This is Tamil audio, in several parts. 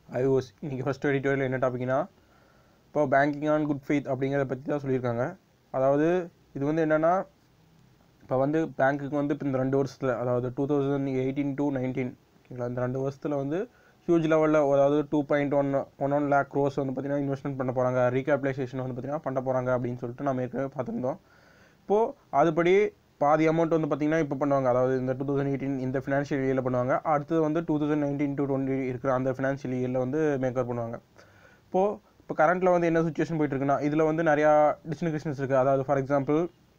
ஐஓஸ் இன்றைக்கி ஃபஸ்ட் எடிட்டோரியல் என்ன டாபிக்னா இப்போ பேங்கிங் ஆன் குட் ஃபெய்த் அப்படிங்கிறத பற்றி தான் சொல்லியிருக்காங்க அதாவது இது வந்து என்னென்னா இப்போ வந்து பேங்க்குக்கு வந்து இப்போ இந்த ரெண்டு வருஷத்தில் அதாவது two thousand eighteen to nineteen ஓகேங்களா இந்த ரெண்டு வருஷத்தில் வந்து ஹியூஜ் லெவலில் அதாவது two point one one one lakh crores வந்து பார்த்திங்கன்னா இன்வெஸ்ட்மெண்ட் பண்ண போகிறாங்க ரீகேபிலைசேஷன் வந்து பார்த்திங்கன்னா பண்ண போகிறாங்க அப்படின்னு சொல்லிட்டு நம்ம ஏற்கனவே பார்த்துருந்தோம் இப்போது அதுபடி பாதி அமௌண்ட் வந்து பார்த்திங்கன்னா இப்போ பண்ணுவாங்க அதாவது இந்த டூ தௌசண்ட் எயிட்டீன் இந்த ஃபினான்ஷியல் இயரில் பண்ணுவாங்க அடுத்தது வந்து two thousand nineteen to twenty இருக்கிற அந்த ஃபினான்ஷியல் இயரில் வந்து மேக்கர் பண்ணுவாங்க இப்போது இப்போ கரண்ட்டில் வந்து என்ன சுச்சுவேஷன் போயிட்டு இருக்குன்னா இதில் வந்து நிறையா டிஸ்னிகேஷன்ஸ் இருக்குது அதாவது ஃபார் எக்ஸாம்பிள்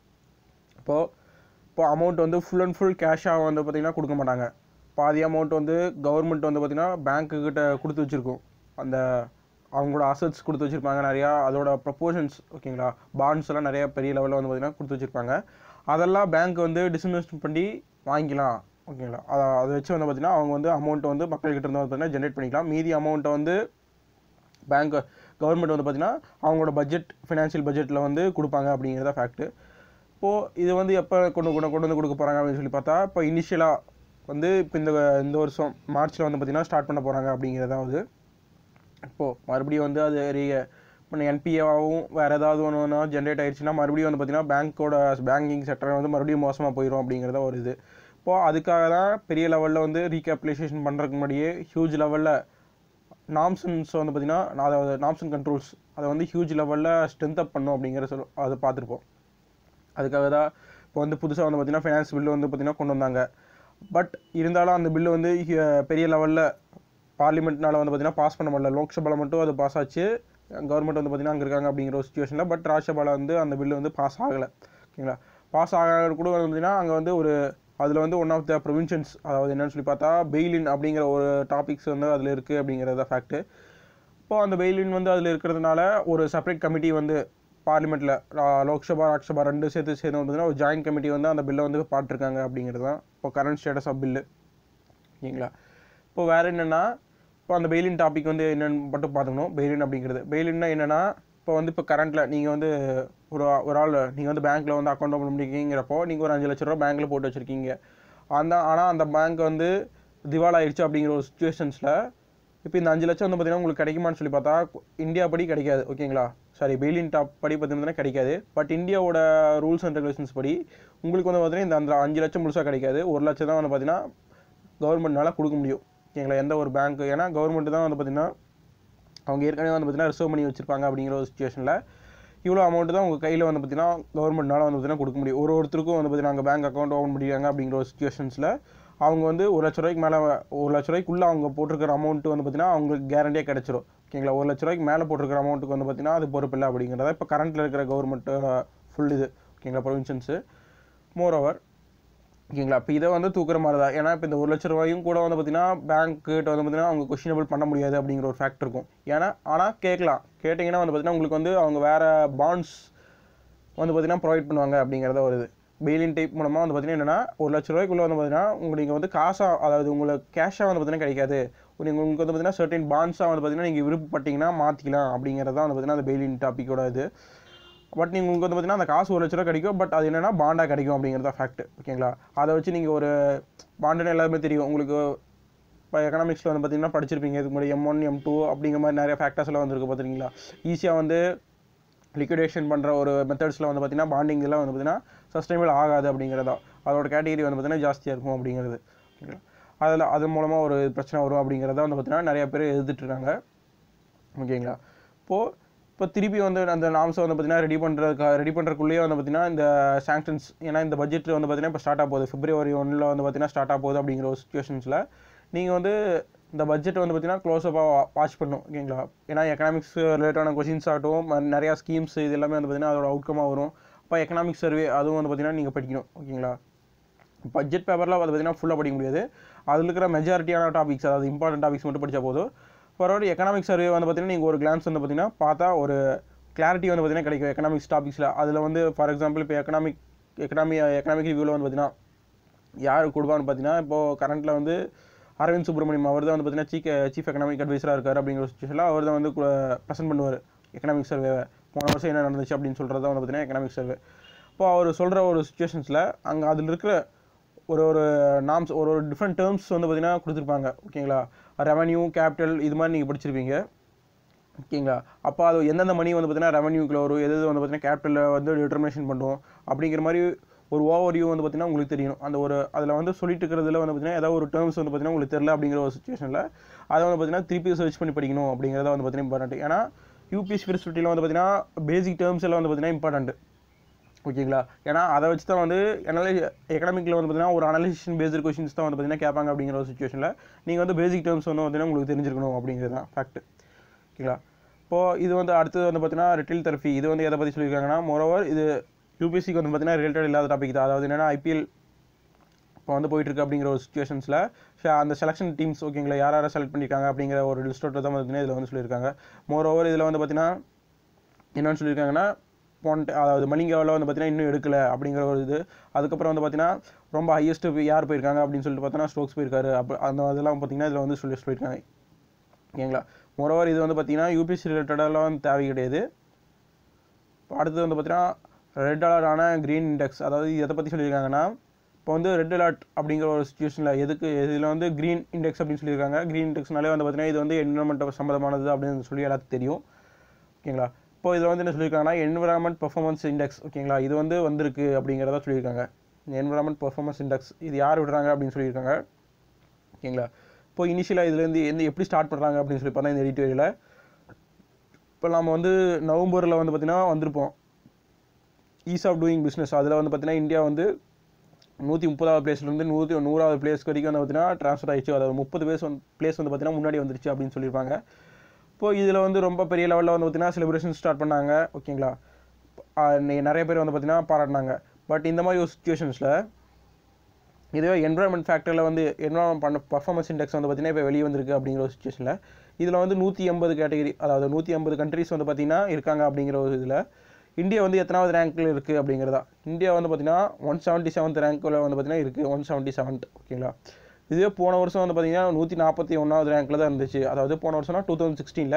இப்போது இப்போ அமௌண்ட் வந்து ஃபுல் அண்ட் ஃபுல் கேஷாக வந்து பார்த்திங்கன்னா கொடுக்க மாட்டாங்க பாதி அமௌண்ட் வந்து கவர்மெண்ட் வந்து பார்த்திங்கன்னா பேங்க்குக்கிட்ட கொடுத்து வச்சுருக்கோம் அந்த அவங்களோட அசட்ஸ் கொடுத்து வச்சுருப்பாங்க நிறையா அதோட ப்ரப்போர்ஷன்ஸ் ஓகேங்களா பாண்ட்ஸ் எல்லாம் நிறைய பெரிய லெவலில் வந்து பார்த்திங்கன்னா கொடுத்து வச்சுருப்பாங்க அதெல்லாம் பேங்க் வந்து டிஸ்இன்வெஸ்ட் பண்ணி வாங்கிக்கலாம் ஓகேங்களா அதை அதை வச்சு வந்து பார்த்திங்கன்னா அவங்க வந்து அமௌண்ட்டை வந்து மக்கள்கிட்ட இருந்து வந்து பார்த்திங்கன்னா ஜென்ரேட் பண்ணிக்கலாம் மீதி அமௌண்ட்டை வந்து பேங்க் கவர்மெண்ட் வந்து பார்த்திங்கன்னா அவங்களோட பட்ஜெட் ஃபினான்ஷியல் பட்ஜெட்டில் வந்து கொடுப்பாங்க அப்படிங்கிறத ஃபேக்ட்டு இப்போது இது வந்து எப்போ கொண்டு கொண்டு கொண்டு வந்து கொடுக்க போகிறாங்க அப்படின்னு சொல்லி பார்த்தா இப்போ இனிஷியலாக வந்து இப்போ இந்த இந்த வருஷம் மார்ச்சில் வந்து பார்த்திங்கன்னா ஸ்டார்ட் பண்ண போகிறாங்க அப்படிங்கிறதாவது இப்போது மறுபடியும் வந்து அது ரீ இப்போ என்பிஏவாகவும் வேறு ஏதாவது ஒன்று ஒன்றா ஜென்ரேட் ஆயிடுச்சுன்னா மறுபடியும் வந்து பார்த்திங்கன்னா பேங்க்கோட பேங்கிங் செக்டர் வந்து மறுபடியும் மோசமாக போயிடும் அப்படிங்கிறத ஒரு இது இப்போது அதுக்காக தான் பெரிய லெவலில் வந்து ரீகேபிலைசேஷன் பண்ணுறதுக்கு முன்னாடியே ஹியூஜ் லெவலில் நாம்சன்ஸ் வந்து பார்த்திங்கன்னா அதாவது நாம்சன் கண்ட்ரோல்ஸ் அதை வந்து ஹியூஜ் லெவலில் ஸ்ட்ரென்த் அப் பண்ணும் அப்படிங்கிற சொல் அதை பார்த்துருப்போம் அதுக்காக தான் இப்போ வந்து புதுசாக வந்து பார்த்திங்கன்னா ஃபைனான்ஸ் பில்லு வந்து பார்த்திங்கன்னா கொண்டு வந்தாங்க பட் இருந்தாலும் அந்த பில்லு வந்து பெரிய லெவலில் பார்லிமெண்ட்னால வந்து பார்த்திங்கன்னா பாஸ் பண்ண முடியல லோக்சபாவில் மட்டும் அது பாஸ் ஆச்சு கவர்மெண்ட் வந்து பார்த்திங்கன்னா அங்கே இருக்காங்க அப்படிங்கிற ஒரு சுச்சுவேஷனில் பட் ராஜ்யசபாவில் வந்து அந்த பில்லு வந்து பாஸ் ஆகலை ஓகேங்களா பாஸ் ஆக கூட வந்து பார்த்திங்கன்னா அங்கே வந்து ஒரு அதில் வந்து ஒன் ஆஃப் த ப்ரொவின்ஷன்ஸ் அதாவது என்னென்னு சொல்லி பார்த்தா பெயிலின் அப்படிங்கிற ஒரு டாபிக்ஸ் வந்து அதில் இருக்குது அப்படிங்கிறத ஃபேக்ட்டு இப்போது அந்த பெயிலின் வந்து அதில் இருக்கிறதுனால ஒரு செப்பரேட் கமிட்டி வந்து பார்லிமெண்ட்டில் லோக்சபா ராஜ்சபா ரெண்டு சேர்த்து சேர்ந்து பார்த்தீங்கன்னா ஒரு ஜாயின்ட் கமிட்டி வந்து அந்த பில்லை வந்து பாட்டிருக்காங்க அப்படிங்கிறது தான் இப்போ கரண்ட் ஸ்டேட்டஸ் ஆஃப் பில்லு ஓகேங்களா இப்போ வேறு என்னென்னா இப்போ அந்த பெயிலின் டாபிக் வந்து என்னென்னு மட்டும் பார்த்துக்கணும் பெயிலின் அப்படிங்கிறது பெயிலின்னா என்னென்னா இப்போ வந்து இப்போ கரண்ட்டில் நீங்கள் வந்து ஒரு ஒரு ஆள் நீங்கள் வந்து பேங்க்கில் வந்து அக்கௌண்ட் ஓப்பன் பண்ணிக்கிறீங்கிறப்போ நீங்கள் ஒரு அஞ்சு லட்ச ரூபா பேங்க்கில் போட்டு வச்சுருக்கீங்க அந்த ஆனால் அந்த பேங்க் வந்து திவால் ஆயிடுச்சு அப்படிங்கிற ஒரு சுச்சுவேஷன்ஸில் இப்போ இந்த அஞ்சு லட்சம் வந்து பார்த்தீங்கன்னா உங்களுக்கு கிடைக்குமான்னு சொல்லி பார்த்தா இந்தியா படி கிடைக்காது ஓகேங்களா சாரி பெயிலின் டாப் படி பார்த்தீங்கன்னா கிடைக்காது பட் இந்தியாவோட ரூல்ஸ் அண்ட் ரெகுலேஷன்ஸ் படி உங்களுக்கு வந்து பார்த்தீங்கன்னா இந்த அந்த அஞ்சு லட்சம் முழுசாக கிடைக்காது ஒரு லட்சம் தான் வந்து பார்த்தீங்கன்னா கவர்மெண்ட்னால கொடுக்க முடியும் ஓகேங்களா எந்த ஒரு பேங்க் ஏன்னா கவர்மெண்ட் தான் வந்து பார்த்தீங்கன்னா அவங்க ஏற்கனவே வந்து பார்த்தீங்கன்னா ரிசர்வ் பண்ணி வச்சிருப்பாங்க அப்படிங்கிற ஒரு சுச்சுவேஷனில் இவ்வளோ அமௌண்ட் தான் உங்கள் கையில் வந்து பார்த்தீங்கன்னா கவர்மெண்ட்னால வந்து பார்த்தீங்கன்னா கொடுக்க முடியும் ஒரு ஒருத்தருக்கும் வந்து பார்த்தீங்கன்னா அங்கே பேங்க் அக்கௌண்ட் ஓப்பன் பண்ணிருக்காங்க அப்படிங்கிற ஒரு சுச்சுவேஷன்ஸில் அவங்க வந்து ஒரு லட்ச ரூபாய்க்கு மேலே ஒரு லட்ச ரூபாய்க்குள்ளே அவங்க போட்டிருக்கிற அமௌண்ட் வந்து பார்த்தீங்கன்னா அவங்களுக்கு கேரண்டியாக கிடச்சிரும் ஓகேங்களா ஒரு லட்ச ரூபாய்க்கு மேலே போட்டிருக்கிற அமௌண்ட்டுக்கு வந்து பார்த்தீங்கன்னா அது பொறுப்பு இல்லை அப்படிங்கிறத இப்போ கரண்ட்டில் இருக்கிற கவர்மெண்ட் ஃபுல் இது ஓகேங்களா ப்ரொவின்ஷன்ஸு மோர் ஓவர் ஓகேங்களா இப்போ இதை வந்து தூக்குற மாதிரி தான் ஏன்னா இப்போ இந்த ஒரு லட்ச ரூபாயும் கூட வந்து பார்த்தீங்கன்னா பேங்க்கிட்ட வந்து பார்த்தீங்கன்னா அவங்க கொஷினபிள் பண்ண முடியாது அப்படிங்கிற ஒரு ஃபேக்ட் இருக்கும் ஏன்னா ஆனால் கேட்கலாம் கேட்டிங்கன்னா வந்து பார்த்தீங்கன்னா உங்களுக்கு வந்து அவங்க வேறு பாண்ட்ஸ் வந்து பார்த்தீங்கன்னா ப்ரொவைட் பண்ணுவாங்க அப்படிங்கிறத ஒரு இது பெயிலின் டைப் மூலமாக வந்து பார்த்தீங்கன்னா என்னென்னா ஒரு லட்ச ரூபாய்க்குள்ளே வந்து பார்த்தீங்கன்னா உங்களுக்கு வந்து காசாக அதாவது உங்களுக்கு கேஷாக வந்து பார்த்தீங்கன்னா கிடைக்காது நீங்கள் உங்களுக்கு வந்து பார்த்தீங்கன்னா சர்டின் பாண்ட்ஸாக வந்து பார்த்தீங்கன்னா நீங்கள் விருப்பப்பட்டீங்கன்னா மாற்றிக்கலாம் அப்படிங்கிறது தான் வந்து பார்த்தீங்கன்னா அந்த பெயிலின் டாப்பிக்கோட இது பட் நீங்கள் உங்களுக்கு வந்து பார்த்தீங்கன்னா அந்த காசு ஒரு லட்ச ரூபா கிடைக்கும் பட் அது என்னென்னா பாண்டாக கிடைக்கும் அப்படிங்கிறத ஃபேக்ட் ஓகேங்களா அதை வச்சு நீங்கள் ஒரு பாண்டுன்னு எல்லாருமே தெரியும் உங்களுக்கு இப்போ எக்கனாமிக்ஸில் வந்து பார்த்தீங்கன்னா படிச்சிருப்பீங்க இதுக்கு முன்னாடி எம் ஒன் எம் டூ அப்படிங்கிற மாதிரி நிறைய ஃபேக்டர்ஸ் எல்லாம் வந்துருக்கு பார்த்துருக்கீங்களா ஈஸியாக வந்து லிக்விடேஷன் பண்ணுற ஒரு மெத்தட்ஸில் வந்து பார்த்தீங்கன்னா பாண்டிங் இதெல்லாம் வந்து பார்த்தீங்கன்னா சஸ்டைனபிள் ஆகாது அப்படிங்கிறதா அதோட கேட்டகரி வந்து பார்த்தீங்கன்னா ஜாஸ்தியாக இருக்கும் அப்படிங்கிறது ஓகேங்களா அதில் அது மூலமாக ஒரு பிரச்சனை வரும் அப்படிங்கிறத வந்து பார்த்தீங்கன்னா நிறைய பேர் எதிர்த்துட்ருக்காங்க ஓகேங்களா இப்போது இப்போ திருப்பி வந்து அந்த நாம்ஸை வந்து பார்த்தீங்கன்னா ரெடி பண்ணுறதுக்கு ரெடி பண்ணுறக்குள்ளேயே வந்து பார்த்தீங்கன்னா இந்த சாங்ஷன்ஸ் ஏன்னா இந்த பட்ஜெட் வந்து பார்த்தீங்கன்னா இப்போ ஸ்டார்ட் ஆக போகுது பிப்ரவரி ஒன்றில் வந்து பார்த்தீங்கன்னா ஸ்டார்ட் ஆக போகுது அப்படிங்கிற ஒரு சுச்சுவேஷன்ஸில் நீங்கள் வந்து இந்த பட்ஜெட் வந்து பார்த்தீங்கன்னா க்ளோஸ்அப்பாக வாட்ச் பண்ணும் ஓகேங்களா ஏன்னா எக்கனாமிக்ஸ் ரிலேட்டடான கொஷின்ஸ் ஆகட்டும் நிறையா ஸ்கீம்ஸ் இது எல்லாமே வந்து பார்த்தீங்கன்னா அதோட அவுட்கமாக வரும் இப்போ எக்கனாமிக் சர்வே அதுவும் வந்து பார்த்தீங்கன்னா நீங்கள் படிக்கணும் ஓகேங்களா பட்ஜெட் பேப்பரில் வந்து பார்த்தீங்கன்னா ஃபுல்லாக படிக்க முடியாது அதில் இருக்கிற மெஜாரிட்டியான டாபிக்ஸ் அதாவது இம்பார்ட்டன்ட் டாபிக்ஸ் மட்டும் படித்தா போதும் பரவாயில்ல எக்கனாமிக் சர்வே வந்து பார்த்தீங்கன்னா நீங்கள் ஒரு கிளான்ஸ் வந்து பார்த்தீங்கன்னா பார்த்தா ஒரு கிளாரிட்டி வந்து பார்த்தீங்கன்னா கிடைக்கும் எக்கனாமிக்ஸ் டாபிக்ஸில் அதில் வந்து ஃபார் எக்ஸாம்பிள் இப்போ எக்கனாமிக் எக்கனாமி எக்கனாமிக் ரிவ்யூவில் வந்து பார்த்தீங்கன்னா யார் கொடுப்பான்னு பார்த்தீங்கன்னா இப்போது கரண்ட்டில் வந்து அரவிந்த் சுப்ரமணியம் அவர் தான் வந்து பார்த்தீங்கன்னா சீஃப் சீஃப் எக்கனாமிக் அட்வைசராக இருக்கார் அப்படிங்கிற சுச்சுவேஷனில் அவர் தான் வந்து ப்ரெசென்ட் பண்ணுவார் எக்கனாமிக் சர்வேவை போன வருஷம் என்ன நடந்துச்சு அப்படின்னு சொல்கிறது தான் வந்து பார்த்தீங்கன்னா எக்கனாமிக் சர்வே இப்போ அவர் சொல்கிற ஒரு சுச்சுவேஷன்ஸில் அங்கே அதில் இருக்கிற ஒரு ஒரு நாம்ஸ் ஒரு ஒரு டிஃப்ரெண்ட் டேர்ம்ஸ் வந்து பார்த்திங்கன்னா கொடுத்துருப்பாங்க ஓகேங்களா ரெவன்யூ கேபிட்டல் இது மாதிரி நீங்கள் படிச்சிருப்பீங்க ஓகேங்களா அப்போ அது எந்தெந்த மணி வந்து பார்த்தீங்கன்னா ரெவன்யூக்குள்ள வரும் எது எது வந்து பார்த்தீங்கன்னா கேபிட்டலில் வந்து டிட்டர்மினேஷன் பண்ணுவோம் அப்படிங்கிற மாதிரி ஒரு ஓவர் வியூ வந்து பார்த்தீங்கன்னா உங்களுக்கு தெரியணும் அந்த ஒரு அதில் வந்து சொல்லிட்டு இருக்கிறதுல வந்து பார்த்தீங்கன்னா ஏதாவது ஒரு டேர்ம்ஸ் வந்து பார்த்தீங்கன்னா உங்களுக்கு தெரியல அப்படிங்கிற ஒரு சுச்சுவேஷனில் அதை வந்து பார்த்தீங்கன்னா திருப்பி சர்ச் பண்ணி படிக்கணும் அப்படிங்கிறத வந்து பார்த்தீங்கன்னா இம்பார்ட்டன்ட் ஏன்னா யூபிஎஸ் ஃபெசிலிட்டியில் வந்து பார்த்தீங்கன்னா பேசிக் டேர்ம்ஸ் எல்லாம் வந்து பார்த்தீங்கன்னா இம்பார்ட்டன்ட் ஓகேங்களா ஏன்னா அதை வச்சு தான் வந்து அனலை எக்கனாமிக்கில் வந்து பார்த்தீங்கன்னா ஒரு அனலைசேஷன் பேஸ்டு கொஷின்ஸ் தான் வந்து பார்த்தீங்கன்னா கேட்பாங்க அப்படிங்கிற ஒரு சுச்சுவேஷனில் நீங்கள் வந்து பேசிக் டேர்ம்ஸ் வந்து பார்த்தீங்கன்னா உங்களுக்கு தெரிஞ்சிருக்கணும் அப்படிங்கிறது தான் ஃபேக்ட் ஓகேங்களா இப்போது இது வந்து அடுத்தது வந்து பார்த்தீங்கன்னா ரிட்டில் தெரப்பி இது வந்து எதை பற்றி சொல்லியிருக்காங்கன்னா மோரோவர் இது யூபிஎஸ்சிக்கு வந்து பார்த்தீங்கன்னா ரிலேட்டட் இல்லாத டாபிக் தான் அதாவது என்னென்னா ஐபிஎல் இப்போ வந்து போயிட்டு இருக்கு அப்படிங்கிற ஒரு சுச்சுவேஷன்ஸில் அந்த செலெக்ஷன் டீம்ஸ் ஓகேங்களா யார் யாரை செலக்ட் பண்ணியிருக்காங்க அப்படிங்கிற ஒரு லிஸ்ட்டோட தான் பார்த்தீங்கன்னா இதில் வந்து சொல்லியிருக்காங்க மோர் ஓவர் இதில் வந்து பார்த்தீங்கன்னா என்னென்னு சொல்லியிருக்காங்கன்னா போன அதாவது மலிங்காவில் வந்து பார்த்தீங்கன்னா இன்னும் எடுக்கல அப்படிங்கிற ஒரு இது அதுக்கப்புறம் வந்து பார்த்தீங்கன்னா ரொம்ப ஹையஸ்ட் யார் போயிருக்காங்க அப்படின்னு சொல்லிட்டு பார்த்தீங்கன்னா ஸ்ட்ரோக்ஸ் போயிருக்காரு அப்போ அந்த அதெல்லாம் பார்த்தீங்கன்னா இதில் வந்து சொல்லி சொல்லியிருக்காங்க ஓகேங்களா மோரோவர் இது வந்து பார்த்தீங்கன்னா யூபிஎஸ்சி ரிலேட்டடெல்லாம் வந்து தேவை கிடையாது இப்போ அடுத்தது வந்து பார்த்தீங்கன்னா ரெட் அலர்ட்டான க்ரீன் இண்டெக்ஸ் அதாவது இது எதை பற்றி சொல்லியிருக்காங்கன்னா இப்போ வந்து ரெட் அலர்ட் அப்படிங்கிற ஒரு சுச்சுவேஷனில் எதுக்கு இதில் வந்து க்ரீன் இண்டெக்ஸ் அப்படின்னு சொல்லியிருக்காங்க க்ரீன் இண்டெக்ஸ்னாலே வந்து பார்த்தீங்கன்னா இது வந்து என்விரான்மெண்ட் சம்மந்தமானது அப்படின்னு சொல்லி எல்லாத்துக்கும் தெரியும் ஓகேங்களா இப்போ இதில் வந்து என்ன சொல்லியிருக்காங்கன்னா என்விரான்மெண்ட் பெர்ஃபார்மன்ஸ் இண்டெக்ஸ் ஓகேங்களா இது வந்து வந்திருக்கு அப்படிங்கிறத சொல்லியிருக்காங்க என்விரான்மெண்ட் பெர்ஃபார்மன்ஸ் இண்டெக்ஸ் இது யார் விடுறாங்க அப்படின்னு சொல்லியிருக்காங்க ஓகேங்களா இப்போ இனிஷியலாக இதுலேருந்து எந்த எப்படி ஸ்டார்ட் பண்ணுறாங்க அப்படின்னு சொல்லி பார்த்தா இந்த எடிட்டோரியலில் இப்போ நம்ம வந்து நவம்பரில் வந்து பார்த்திங்கன்னா வந்திருப்போம் ஈஸ் ஆஃப் டூயிங் பிஸ்னஸ் அதில் வந்து பார்த்திங்கன்னா இந்தியா வந்து நூற்றி முப்பதாவது பிளேஸ்லேருந்து நூற்றி நூறாவது பிளேஸ் வரைக்கும் வந்து பார்த்தீங்கன்னா ட்ரான்ஸ்ஃபர் ஆயிடுச்சு அதாவது முப்பது பிளேஸ் வந்து பிளேஸ் வந்து பார்த்தீங்கன்னா முன்னாடி வந்துருச்சு அப்படின்னு சொல்லியிருப்பாங்க இப்போ இதில் வந்து ரொம்ப பெரிய லெவலில் வந்து பார்த்தீங்கன்னா செலிப்ரேஷன் ஸ்டார்ட் பண்ணாங்க ஓகேங்களா நிறைய பேர் வந்து பார்த்தீங்கன்னா பாராட்டினாங்க பட் இந்த மாதிரி ஒரு சுச்சுவேஷன்ஸில் இதுவே என்வரான்மெண்ட் ஃபேக்டரில் வந்து என்வரான்மெண்ட் பண்ண பர்ஃபார்மன்ஸ் இண்டெக்ஸ் வந்து பார்த்தீங்கன்னா இப்போ வெளியே வந்திருக்கு அப்படிங்கிற ஒரு சுச்சுவேஷனில் இதில் வந்து நூற்றி எண்பது கேட்டகரி அதாவது நூற்றி ஐம்பது கண்ட்ரிஸ் வந்து பார்த்தீங்கன்னா இருக்காங்க அப்படிங்கிற ஒரு இதில் இந்தியா வந்து எத்தனாவது ரேங்க்கில் இருக்குது அப்படிங்கிறதா இந்தியா வந்து பார்த்தீங்கன்னா ஒன் செவன்ட்டி செவன்த் ரேங்க்கில் வந்து பார்த்தீங்கன்னா இருக்குது ஒன் செவன்ட்டி செவன்த் ஓகேங்களா இதுவே போன வருஷம் வந்து பார்த்தீங்கன்னா நூற்றி நாற்பத்தி ஒன்றாவது ரேங்க்கில் தான் இருந்துச்சு அதாவது போன வருஷம்னா டூ தௌசண்ட் சிக்ஸ்டீனில்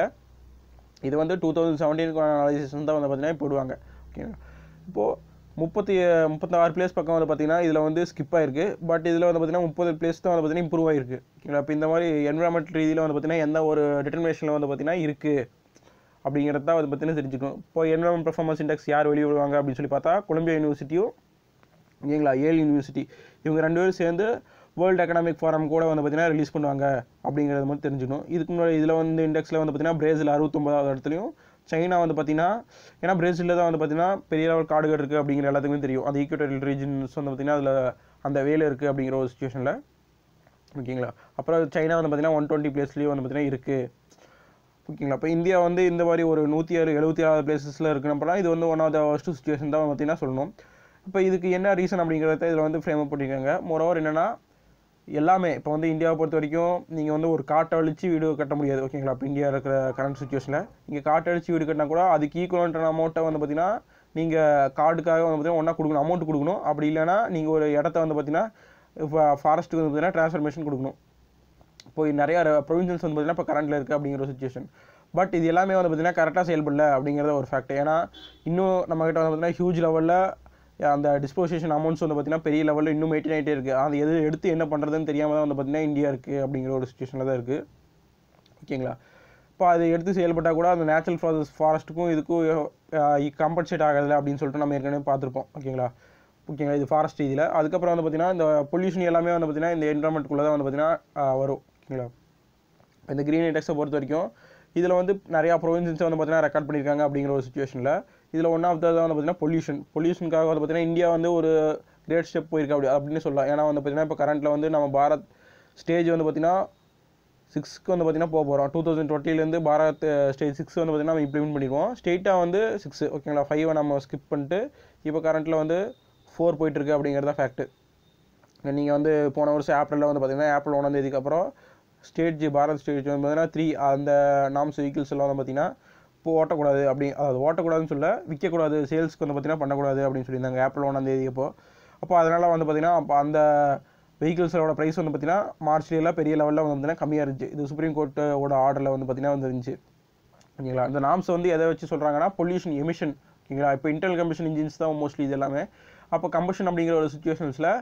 இது வந்து டூ தௌசண்ட் செவன்டீனுக்கான அனாலிசிஸ் தான் வந்து பார்த்தீங்கன்னா போடுவாங்க ஓகேங்களா இப்போது முப்பத்தி முப்பத்தாறு பிளேஸ் பக்கம் வந்து பார்த்தீங்கன்னா இதில் வந்து ஸ்கிப் ஆயிருக்கு பட் இதில் வந்து பார்த்தீங்கன்னா முப்பது பிளேஸ் தான் வந்து பார்த்தீங்கன்னா இம்ப்ரூவ் ஆயிருக்கு ஓகேங்களா இப்போ இந்த மாதிரி என்வரான்மெண்ட் ரீதியில் வந்து பார்த்தீங்கன்னா எந்த ஒரு டிட்டர்மினேஷனில் வந்து பார்த்தீங்கன்னா இருக்குது அப்படிங்கிறத தான் அதை பற்றின தெரிஞ்சுக்கணும் இப்போ என்வரான்மெண்ட் பர்ஃபார்மன்ஸ் இண்டெக்ஸ் யார் வெளியே விடுவாங்க அப்படின்னு சொல்லி பார்த்தா கொலம்பியா யூனிவர்சிட்டியும் ஓகேங்களா ஏல் யூனிவர்சிட்டி இவங்க ரெண்டு பேரும் சேர்ந்து வேர்ல்டு எக்கனாமிக் ஃபாரம் கூட வந்து பார்த்தீங்கன்னா ரிலீஸ் பண்ணுவாங்க அப்படிங்கிறது மட்டும் தெரிஞ்சுக்கணும் இதுக்கு முன்னாடி இதில் வந்து இண்டெக்ஸில் வந்து பார்த்தீங்கன்னா பிரேசில் அறுபத்தொம்பதாவது இடத்துலையும் சைனா வந்து பார்த்தீங்கன்னா ஏன்னா பிரேசிலில் தான் வந்து பார்த்தீங்கன்னா பெரிய லெவல் காடுகள் இருக்குது அப்படிங்கிற எல்லாத்துக்குமே தெரியும் அந்த ஈக்குவட்டரியல் ரீஜன்ஸ் வந்து பார்த்தீங்கன்னா அதில் அந்த வேலை இருக்குது அப்படிங்கிற ஒரு சுச்சுவேஷனில் ஓகேங்களா அப்புறம் சைனா வந்து பார்த்தீங்கன்னா ஒன் டுவெண்ட்டி பிளேஸ்லேயும் வந்து பார்த்தீங்கன்னா இருக்குது ஓகேங்களா இப்போ இந்தியா வந்து இந்த மாதிரி ஒரு நூற்றி ஆறு எழுபத்தி ஆறு பிளேசஸில் இருக்கிறப்பலாம் இது வந்து one of the first situation தான் பார்த்தீங்கன்னா சொல்லணும் இப்போ இதுக்கு என்ன ரீசன் அப்படிங்கிறத இதில் வந்து ஃப்ரேம் அப் பண்ணியிருக்காங்க மோரோவர் என்னென்னா எல்லாமே இப்போ வந்து இந்தியாவை பொறுத்த வரைக்கும் நீங்கள் வந்து ஒரு காட்டை அழிச்சு வீடு கட்ட முடியாது ஓகேங்களா இப்போ இந்தியா இருக்கிற கரண்ட் சுச்சுவேஷனில் நீங்கள் காட்டை அழிச்சு வீடு கட்டினா கூட அதுக்கு ஈக்குவலன்டான அமௌண்ட்டை வந்து பார்த்தீங்கன்னா நீங்கள் கார்டுக்காக வந்து பார்த்தீங்கன்னா ஒன்றா கொடுக்கணும் அமௌண்ட் கொடுக்கணும் அப்படி இல்லைன்னா நீங்கள் ஒரு இடத்த வந்து பார்த்தீங்கன்னா இப்போ ஃபாரஸ்ட்டுக்கு வந்து பார்த்தீங்கன்னா ட்ரான்ஸ்ஃபர்மேஷன் கொடுக்கணும் இப்போ நிறையா ப்ரொவின்சன்ஸ் வந்து பார்த்தீங்கன்னா இப்போ கரண்ட்டில் இருக்குது அப்படிங்கிற ஒரு சுச்சுவேஷன் பட் இது எல்லாமே வந்து பார்த்தீங்கன்னா கரெக்டாக செயல்படல அப்படிங்கிறத ஒரு ஃபேக்ட் ஏன்னா இன்னும் நம்மகிட்ட வந்து பார்த்தீங்கன்னா ஹியூஜ் லெவலில் அந்த டிஸ்போசிஷன் அமௌண்ட்ஸ் வந்து பார்த்தீங்கன்னா பெரிய லெவலில் இன்னும் மெயின்டைன் ஆகிட்டே இருக்குது அது எது எடுத்து என்ன பண்ணுறதுன்னு தெரியாமல் தான் வந்து பார்த்தீங்கன்னா இந்தியா இருக்குது அப்படிங்கிற ஒரு சுச்சுவேஷனில் தான் இருக்குது ஓகேங்களா இப்போ அது எடுத்து செயல்பட்டால் கூட அந்த நேச்சுரல் ஃபாரஸ்ட் ஃபாரஸ்ட்டுக்கும் இதுக்கும் கம்பன்சேட் ஆகலை அப்படின்னு சொல்லிட்டு நம்ம ஏற்கனவே பார்த்துருப்போம் ஓகேங்களா ஓகேங்களா இது ஃபாரஸ்ட் இதில் அதுக்கப்புறம் வந்து பார்த்தீங்கன்னா இந்த பொல்யூஷன் எல்லாமே வந்து பார்த்தீங்கன்னா இந்த என்வரான்மெண்ட்டுக்குள்ளே தான் வந்து பார்த்தீங்கன்னா வரும் ஓகேங்களா இந்த க்ரீன் இண்டெக்ஸை பொறுத்த வரைக்கும் இதில் வந்து நிறையா ப்ரொவின்சன்ஸை வந்து பார்த்தீங்கன்னா ரெக்கார்ட் பண்ணியிருக்காங்க அப்படிங்கிற ஒரு சுச்சுவேஷனில் இதில் ஒன் ஆஃப் த வந்து பார்த்தீங்கன்னா பொல்யூஷன் பொல்யூஷனுக்காக வந்து பார்த்தீங்கன்னா இந்தியா வந்து ஒரு கிரேட் ஸ்டெப் போயிருக்கு அப்படி அப்படின்னு சொல்லலாம் ஏன்னா வந்து பார்த்தீங்கன்னா இப்போ கரண்ட்டில் வந்து நம்ம பாரத் ஸ்டேஜ் வந்து பார்த்தீங்கன்னா சிக்ஸ்க்கு வந்து பார்த்தீங்கன்னா போக போகிறோம் டூ தௌசண்ட் டுவெண்ட்டிலேருந்து பாரத் ஸ்டேஜ் சிக்ஸ் வந்து பார்த்தீங்கன்னா நம்ம இம்ப்ளிமெண்ட் பண்ணிடுவோம் ஸ்டேட்டாக வந்து சிக்ஸ் ஓகேங்களா ஃபைவை நம்ம ஸ்கிப் பண்ணிட்டு இப்போ கரண்ட்டில் வந்து ஃபோர் போயிட்டுருக்கு அப்படிங்கிறது தான் ஃபேக்ட்டு நீங்கள் வந்து போன வருஷம் ஏப்ரலில் வந்து பார்த்தீங்கன்னா ஏப்ரல் ஒன்றாம் தேதிக்கு அப்புறம் ஸ்டேட் பாரத் ஸ்டேட் வந்து பார்த்தீங்கன்னா த்ரீ அந்த நாம்ஸ் வெஹிக்கிள்ஸ் எல்லாம் வந்து பார்த்தீங்கன்னா இப்போ ஓட்டக்கூடாது அப்படி அதாவது ஓட்டக்கூடாதுன்னு சொல்ல விற்கக்கூடாது சேல்ஸ்க்கு வந்து பார்த்தீங்கன்னா பண்ணக்கூடாது அப்படின்னு சொல்லியிருந்தாங்க ஏப்ரல் ஒன்றாம் தேதி அப்போ அப்போ அதனால் வந்து பார்த்தீங்கன்னா அப்போ அந்த வெஹிக்கிள்ஸோட ப்ரைஸ் வந்து பார்த்தீங்கன்னா மார்ச்லாம் பெரிய லெவலில் வந்து பார்த்தீங்கன்னா கம்மியாக இருந்துச்சு இது சுப்ரீம் கோர்ட்டோட ஆர்டரில் வந்து பார்த்தீங்கன்னா வந்து இருந்துச்சு ஓகேங்களா இந்த நாம்ஸ் வந்து எதை வச்சு சொல்கிறாங்கன்னா பொல்யூஷன் எமிஷன் ஓகேங்களா இப்போ இன்டர்னல் கம்பஷன் இன்ஜின்ஸ் தான் மோஸ்ட்லி இது எல்லாமே அப்போ கம்பஷன் அப்படிங்கிற ஒரு சுச்சுவேஷன்ஸில்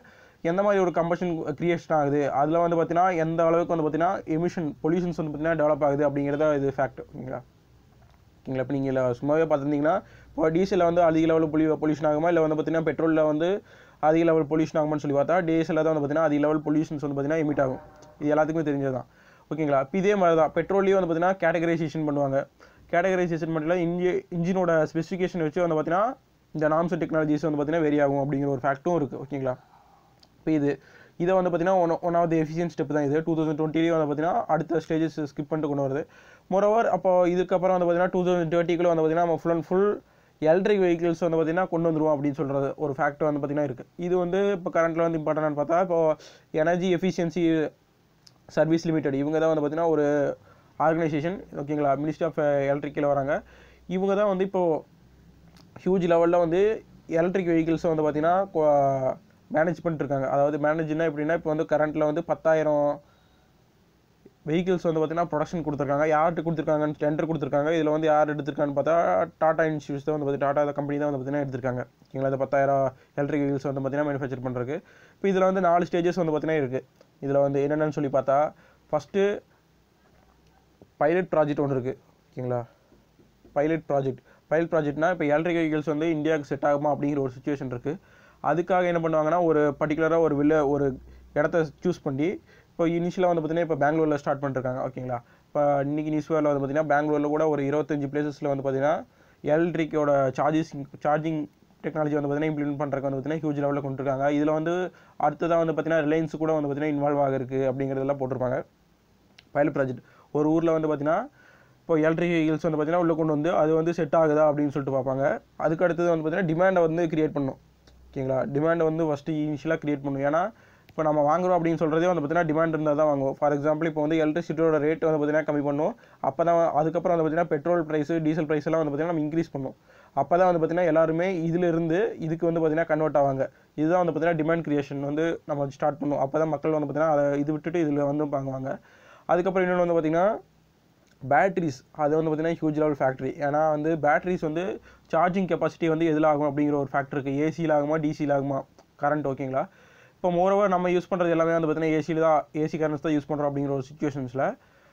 எந்த மாதிரி ஒரு கம்பஷன் கிரியேஷன் ஆகுது அதில் வந்து பார்த்தீங்கன்னா எந்த அளவுக்கு வந்து பார்த்தீங்கன்னா எமிஷன் பொல்யூஷன்ஸ் வந்து பார்த்தீங்கன்னா டெவலப் ஆகுது அப்படிங்கிறத இது ஃபேக்ட் ஓகேங்களா ஓகேங்களா இப்போ நீங்கள் சும்மாவே பார்த்துருந்தீங்கன்னா இப்போ டீசலில் வந்து அதிக லெவலில் பொலி பொல்யூஷன் ஆகுமா இல்லை வந்து பார்த்தீங்கன்னா பெட்ரோலில் வந்து அதிக லெவல் பொல்யூஷன் ஆகுமான்னு சொல்லி பார்த்தா டீசலில் தான் வந்து பார்த்தீங்கன்னா அதிக லெவல் பொல்யூஷன்ஸ் வந்து பார்த்தீங்கன்னா எமிட் ஆகும் இது எல்லாத்துக்குமே தெரிஞ்சது தான் ஓகேங்களா இப்போ இதே மாதிரி தான் பெட்ரோல்லையும் வந்து பார்த்தீங்கன்னா கேட்டகரைசேஷன் பண்ணுவாங்க கேட்டகரைசேஷன் மட்டும் இல்லை இன்ஜி இன்ஜினோட ஸ்பெசிஃபிகேஷன் வச்சு வந்து பார்த்தீங்கன்னா இந்த நாம்ஸ் டெக்னாலஜிஸ் வந்து பார்த்தீங்கன்னா வெரி ஆகும் அப்படிங்கிற ஒரு ஃபேக்ட்டும் இருக்குது ஓகேங்களா இப்போ இது இதை வந்து பார்த்தீங்கன்னா one one of the efficient step தான் இது டூ தௌசண்ட் டுவெண்ட்டிலேயே வந்து பார்த்தீங்கன்னா அடுத்த ஸ்டேஜஸ் ஸ்கிப் பண்ணிட்டு கொண்டு வருது மோரோவர் அப்போ இதுக்கப்புறம் வந்து பார்த்தீங்கன்னா டூ தௌசண்ட் டுவெண்ட்டிக்குள்ள வந்து பார்த்தீங்கன்னா நம்ம full and full electric vehicles வந்து பார்த்தீங்கன்னா கொண்டு வந்துருவோம் அப்படின்னு சொல்கிறது ஒரு ஃபேக்ட் வந்து பார்த்தீங்கன்னா இருக்குது இது வந்து இப்போ கரண்ட்டில் வந்து இம்பார்ட்டன்ட் பார்த்தா இப்போ எனர்ஜி எஃபிஷியன்சி சர்வீஸ் லிமிடெட் இவங்க தான் வந்து பார்த்தீங்கன்னா ஒரு ஆர்கனைசேஷன் ஓகேங்களா மினிஸ்ட்ரி ஆஃப் எலக்ட்ரிக்கில் வராங்க இவங்க தான் வந்து இப்போது ஹியூஜ் லெவலில் வந்து எலக்ட்ரிக் வெஹிக்கிள்ஸை வந்து பார்த்தீங்கன்னா மேனேஜ் பண்ணிட்டுருக்காங்க அதாவது மேனேஜ்னா எப்படின்னா இப்போ வந்து கரண்ட்டில் வந்து பத்தாயிரம் வெஹிக்கிள்ஸ் வந்து பார்த்தீங்கன்னா ப்ரொடக்ஷன் கொடுத்துருக்காங்க யார்கிட்ட கொடுத்துருக்காங்கன்னு டெண்டர் கொடுத்துருக்காங்க இதில் வந்து யார் எடுத்திருக்கான்னு பார்த்தா டாடா இன்ஸ்டியூட்ஸ் தான் வந்து பார்த்தி டாடா கம்பெனி தான் வந்து பார்த்தீங்கன்னா எடுத்திருக்காங்க ஓகேங்களா இந்த பத்தாயிரம் எலக்ட்ரிக் வெஹிக்கிள்ஸ் வந்து பார்த்தீங்கன்னா மேனுஃபேக்சர் பண்ணுறதுக்கு இப்போ இதில் வந்து நாலு ஸ்டேஜஸ் வந்து பார்த்தீங்கன்னா இருக்குது இதில் வந்து என்னென்னு சொல்லி பார்த்தா ஃபஸ்ட்டு பைலட் ப்ராஜெக்ட் ஒன்று இருக்குது ஓகேங்களா பைலட் ப்ராஜெக்ட் பைலட் ப்ராஜெக்ட்னா இப்போ எலக்ட்ரிக் வெஹிக்கிள்ஸ் வந்து இந்தியாவுக்கு செட் ஆகுமா அப்படிங்கிற ஒரு சுச்சுவேஷன் இருக்குது அதுக்காக என்ன பண்ணுவாங்கன்னா ஒரு பர்டிகுலராக ஒரு வில்ல ஒரு இடத்த சூஸ் பண்ணி இப்போ இனிஷியலாக வந்து பார்த்தீங்கன்னா இப்போ பெங்களூரில் ஸ்டார்ட் பண்ணிருக்காங்க ஓகேங்களா இப்போ இன்னைக்கு நியூஸ் வேரில் வந்து பார்த்தீங்கன்னா பெங்களூரில் கூட ஒரு இருபத்தஞ்சு பிளேசஸில் வந்து பார்த்தீங்கன்னா எலக்ட்ரிக்கோட சார்ஜிஸ் சார்ஜிங் டெக்னாலஜி வந்து பார்த்தீங்கன்னா இம்ப்ளிமெண்ட் பண்ணுறதுக்கு வந்து பார்த்தீங்கன்னா ஹியூஜ் லெவலில் கொண்டு இருக்காங்க இதில் வந்து அடுத்ததாக வந்து பார்த்தீங்கன்னா ரிலையன்ஸ் கூட வந்து பார்த்தீங்கன்னா இன்வால்வ் ஆகிருக்கு அப்படிங்கிறதெல்லாம் போட்டிருப்பாங்க பைலட் ப்ராஜெக்ட் ஒரு ஊரில் வந்து பார்த்தீங்கன்னா இப்போ எலக்ட்ரிக் வெஹிக்கிள்ஸ் வந்து பார்த்தீங்கன்னா உள்ளே கொண்டு வந்து அது வந்து செட் ஆகுதா அப்படின்னு சொல்லிட்டு பார்ப்பாங்க அதுக்கு அடுத்தது வந்து பார்த்தீங்கன்னா டிமாண்டை வந்து கிரியேட் பண்ணும் ஓகேங்களா டிமாண்டை வந்து ஃபஸ்ட்டு இனிஷியலாக கிரியேட் பண்ணும் ஏன்னா இப்போ நம்ம வாங்குறோம் அப்படின்னு சொல்கிறதே வந்து பார்த்தீங்கன்னா டிமாண்ட் இருந்தால் தான் வாங்குவோம் ஃபார் எக்ஸாம்பிள் இப்போ வந்து எலக்ட்ரிசிட்டியோட ரேட் வந்து பார்த்தீங்கன்னா கம்மி பண்ணும் அப்போ தான் அதுக்கப்புறம் வந்து பார்த்தீங்கன்னா பெட்ரோல் ப்ரைஸ் டீசல் ப்ரைஸ் எல்லாம் வந்து பார்த்தீங்கன்னா நம்ம இன்க்ரீஸ் பண்ணும் அப்போ தான் வந்து பார்த்தீங்கன்னா எல்லாருமே இதிலிருந்து இதுக்கு வந்து பார்த்தீங்கன்னா கன்வெர்ட் ஆவாங்க இதுதான் வந்து பார்த்தீங்கன்னா டிமாண்ட் கிரியேஷன் வந்து நம்ம ஸ்டார்ட் பண்ணும் அப்போ தான் மக்கள் வந்து பார்த்தீங்கன்னா அதை இது விட்டுட்டு இதில் வந்து வாங்குவாங்க அதுக்கப்புறம் இன்னொன்று வந்து பார்த்தீங்கன்னா பேட்டரிஸ் அது வந்து பார்த்தீங்கன்னா ஹியூஜ் லெவல் ஃபேக்ட்ரி ஏன்னா வந்து பேட்டரிஸ் வந்து சார்ஜிங் கெப்பாசிட்டி வந்து எதில் ஆகும் அப்படிங்கிற ஒரு ஃபேக்டர் இருக்குது ஏசியில் ஆகுமா டிசியில் ஆகுமா கரண்ட் ஓகேங்களா இப்போ மோரோவர் நம்ம யூஸ் பண்ணுறது எல்லாமே வந்து பார்த்தீங்கன்னா ஏசியில் தான் ஏசி கரண்ட்ஸ் தான் யூஸ் பண்ணுறோம் அப்படிங்கிற ஒரு சுச்சுவேஷன்ஸில்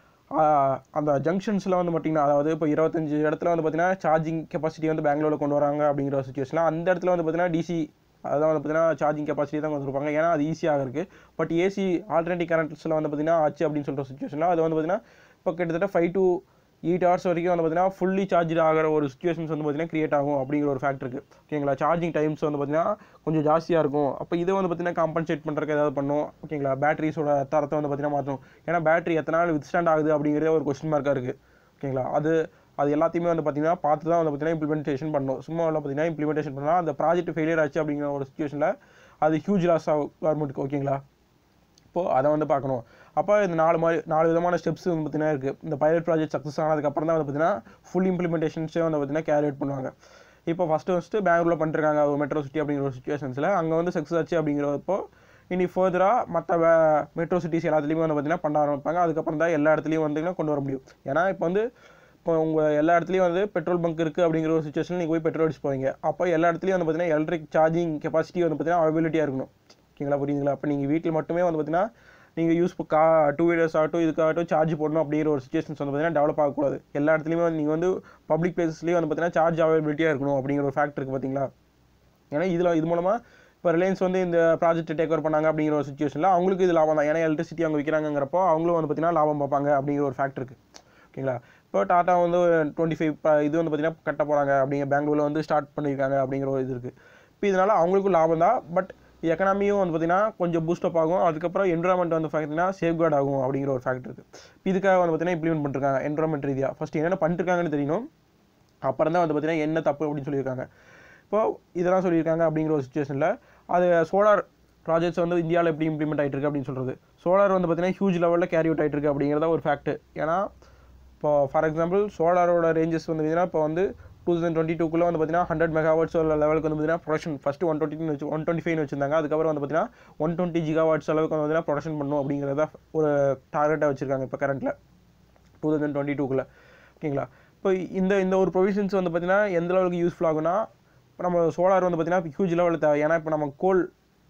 அந்த ஜங்ஷன்ஸில் வந்து பார்த்தீங்கன்னா அதாவது இப்போ இருபத்தஞ்சு இடத்துல வந்து பார்த்தீங்கன்னா சார்ஜிங் கெப்பாசிட்டி வந்து பெங்களூரில் கொண்டு வராங்க அப்படிங்கிற ஒரு சுச்சுவேஷனில் அந்த இடத்துல வந்து பார்த்தீங்கன்னா டிசி அதான் வந்து பார்த்தீங்கன்னா சார்ஜிங் கெப்பாசிட்டி தான் கொடுத்துருப்பாங்க ஏன்னா அது ஈஸியாக இருக்குது பட் ஏசி ஆல்டர்னேட்டிவ் கரண்ட்ஸில் வந்து பார்த்தீங்கன்னா ஆச்சு அப்படின்னு சொல்கிற சுச்சுவேஷனில் அது வந்து பார்த்தீங்கன்னா இப்போ கிட்டத்தட்ட ஃபைவ் டு எயிட் ஹவர்ஸ் வரைக்கும் வந்து பார்த்தீங்கன்னா ஃபுல்லி சார்ஜ் ஆகிற ஒரு சுச்சுவேஷன்ஸ் வந்து பார்த்தீங்கன்னா கிரியேட் ஆகும் அப்படிங்கிற ஒரு ஃபேக்ட் இருக்குது ஓகேங்களா சார்ஜிங் டைம்ஸ் வந்து பார்த்தீங்கன்னா கொஞ்சம் ஜாஸ்தியாக இருக்கும் அப்போ இதை வந்து பார்த்தீங்கன்னா காம்பன்சேட் பண்ணுறதுக்கு ஏதாவது பண்ணும் ஓகேங்களா பேட்டரிஸோட தரத்தை வந்து பார்த்தீங்கன்னா மாற்றும் ஏன்னா பேட்டரி எத்தனை நாள் வித்ஸ்டாண்ட் ஆகுது அப்படிங்கிறதே ஒரு கொஸ்டின் மார்க்காக இருக்குது ஓகேங்களா அது அது எல்லாத்தையுமே வந்து பார்த்தீங்கன்னா பார்த்து தான் வந்து பார்த்தீங்கன்னா இம்ப்ளிமெண்டேஷன் பண்ணணும் சும்மா வந்து பார்த்தீங்கன்னா இம்ப்ளிமெண்டேஷன் பண்ணால் அந்த ப்ராஜெக்ட் ஃபெயிலியர் ஆச்சு அப்படிங்கிற ஒரு சுச்சுவேஷனில் அது ஹியூஜ் லாஸ் ஆகும் கவர்மெண்ட்டுக்கு ஓகேங்களா இப்போது அதை வந்து பார்க்கணும் அப்போ இந்த நாலு மாதிரி நாலு விதமான ஸ்டெப்ஸ் வந்து பார்த்தீங்கன்னா இருக்குது இந்த பைலட் ப்ராஜெக்ட் சக்ஸஸ் ஆனதுக்கப்புறம் தான் வந்து பார்த்தீங்கன்னா ஃபுல் இம்ப்ளிமெண்டேஷன்ஸே வந்து பார்த்தீங்கன்னா கேரி அவுட் பண்ணுவாங்க இப்போ ஃபஸ்ட்டு ஃபஸ்ட்டு பெங்களூரில் பண்ணிருக்காங்க ஒரு மெட்ரோ சிட்டி அப்படிங்கிற ஒரு சுச்சுவேஷன்ஸில் அங்கே வந்து சக்ஸஸ் ஆச்சு அப்படிங்கிறப்போ இனி ஃபர்தராக மற்ற மெட்ரோ சிட்டிஸ் எல்லாத்துலேயுமே வந்து பார்த்தீங்கன்னா பண்ண ஆரம்பிப்பாங்க அதுக்கப்புறம் தான் எல்லா இடத்துலையும் வந்து கொண்டு வர முடியும் ஏன்னா இப்போ வந்து இப்போ உங்கள் எல்லா இடத்துலையும் வந்து பெட்ரோல் பங்க் இருக்குது அப்படிங்கிற ஒரு சுச்சுவேஷன் நீங்கள் போய் பெட்ரோல் அடிச்சு போவீங்க அப்போ எல்லா இடத்துலையும் வந்து பார்த்தீங்கன்னா எலக்ட்ரிக் சார்ஜிங் கெப்பாசிட்டி வந்து பார்த்தீங்கன்னா அவைபிலிட்டியாக இருக்கணும் ஓகேங்களா புரியுதுங்களா அப்போ நீங்கள் வீட்டில் மட்டுமே வந்து பார்த்தீங்கன்னா நீங்கள் யூஸ் கா டூ வீலர்ஸ் ஆகட்டும் இதுக்காகட்டும் சார்ஜ் போடணும் அப்படிங்கிற ஒரு சுச்சுவேஷன்ஸ் வந்து பார்த்தீங்கன்னா டெவலப் ஆகக்கூடாது எல்லா இடத்துலையுமே வந்து நீங்கள் வந்து பப்ளிக் பிளேசஸ்லேயும் வந்து பார்த்தீங்கன்னா சார்ஜ் அவைபிலிட்டியாக இருக்கணும் அப்படிங்கிற ஒரு ஃபேக்ட் இருக்குது பார்த்தீங்களா ஏன்னா இதில் இது மூலமாக இப்போ ரிலையன்ஸ் வந்து இந்த ப்ராஜெக்ட் டேக் ஓவர் பண்ணாங்க அப்படிங்கிற ஒரு சுச்சுவேஷனில் அவங்களுக்கு இது லாபம் தான் ஏன்னா எலக்ட்ரிசிட்டி அவங்க விற்கிறாங்கிறப்போ அவங்களும் வந்து பார்த்தீங்கன்னா லாபம் பார்ப்பாங்க அப்படிங்கிற ஒரு ஃபேக்ட் இருக்குது ஓகேங்களா இப்போ டாட்டா வந்து டுவெண்ட்டி ஃபைவ் இது வந்து பார்த்தீங்கன்னா கட்ட போகிறாங்க அப்படிங்கிற பெங்களூரில் வந்து ஸ்டார்ட் பண்ணியிருக்காங்க அப்படிங்கிற ஒரு இது இருக்குது இப்போ இதனால் அவங்களுக்கும் லாபம் தான் பட் எக்கனாமியும் வந்து பார்த்தீங்கன்னா கொஞ்சம் பூஸ்டப் ஆகும் அதுக்கப்புறம் என்வரான்மெண்ட் வந்து பார்த்தீங்கன்னா சேஃப்கார்ட் ஆகும் அப்படிங்கிற ஒரு ஃபேக்ட் இருக்குது இதுக்காக வந்து பார்த்தீங்கன்னா இம்ப்ளிமெண்ட் பண்ணிருக்காங்க என்வரான்மெண்ட் ரீதியாக ஃபஸ்ட் என்னென்ன பண்ணிருக்காங்கன்னு தெரியணும் அப்புறம் தான் வந்து பார்த்தீங்கன்னா என்ன தப்பு அப்படின்னு சொல்லியிருக்காங்க இப்போ இதெல்லாம் சொல்லியிருக்காங்க அப்படிங்கிற ஒரு சுச்சுவேஷனில் அது சோலார் ப்ராஜெக்ட்ஸ் வந்து இந்தியாவில் எப்படி இம்ப்ளிமெண்ட் ஆகிட்டு இருக்கு அப்படின்னு சொல்கிறது சோலார் வந்து பார்த்தீங்கன்னா ஹியூஜ் லெவலில் கேரி அவுட் ஆகிட்டு இருக்கு அப்படிங்கிறத ஒரு ஃபேக்ட் ஏன்னா இப்போ ஃபார் எக்ஸாம்பிள் சோலாரோட ரேஞ்சஸ் வந்து பார்த்தீங்கன்னா இப்போ வந்து டூ தௌசண்ட் டுவெண்ட்டி டூக்குள்ளே வந்து பார்த்தீங்கன்னா ஹண்ட்ரட் மெகாவாட்ஸ் லெவலுக்கு வந்து பார்த்தீங்கன்னா ப்ரொடக்ஷன் ஃபஸ்ட்டு ஒன் டுவெண்ட்டி வச்சு ஒன் டுவெண்ட்டி ஃபைவ் வச்சிருந்தாங்க அதுக்கப்புறம் வந்து பார்த்தீங்கன்னா ஒன் டுவெண்ட்டி ஜிகாவாட்ஸ் அளவுக்கு வந்து பார்த்தீங்கன்னா ப்ரொடக்ஷன் பண்ணும் அப்படிங்கிறத ஒரு டார்கெட்டாக வச்சிருக்காங்க இப்போ கரண்ட்டில் டூ தௌசண்ட் டுவெண்ட்டி டூக்குள்ளே ஓகேங்களா இப்போ இந்த இந்த ஒரு ப்ரொவிஷன்ஸ் வந்து பார்த்தீங்கன்னா எந்த அளவுக்கு யூஸ்ஃபுல் ஆகும்னா இப்போ நம்ம சோலார் வந்து பார்த்தீங்கன்னா ஹியூஜ் லெவலில் தேவை ஏன்னா இப்போ நம்ம கோல்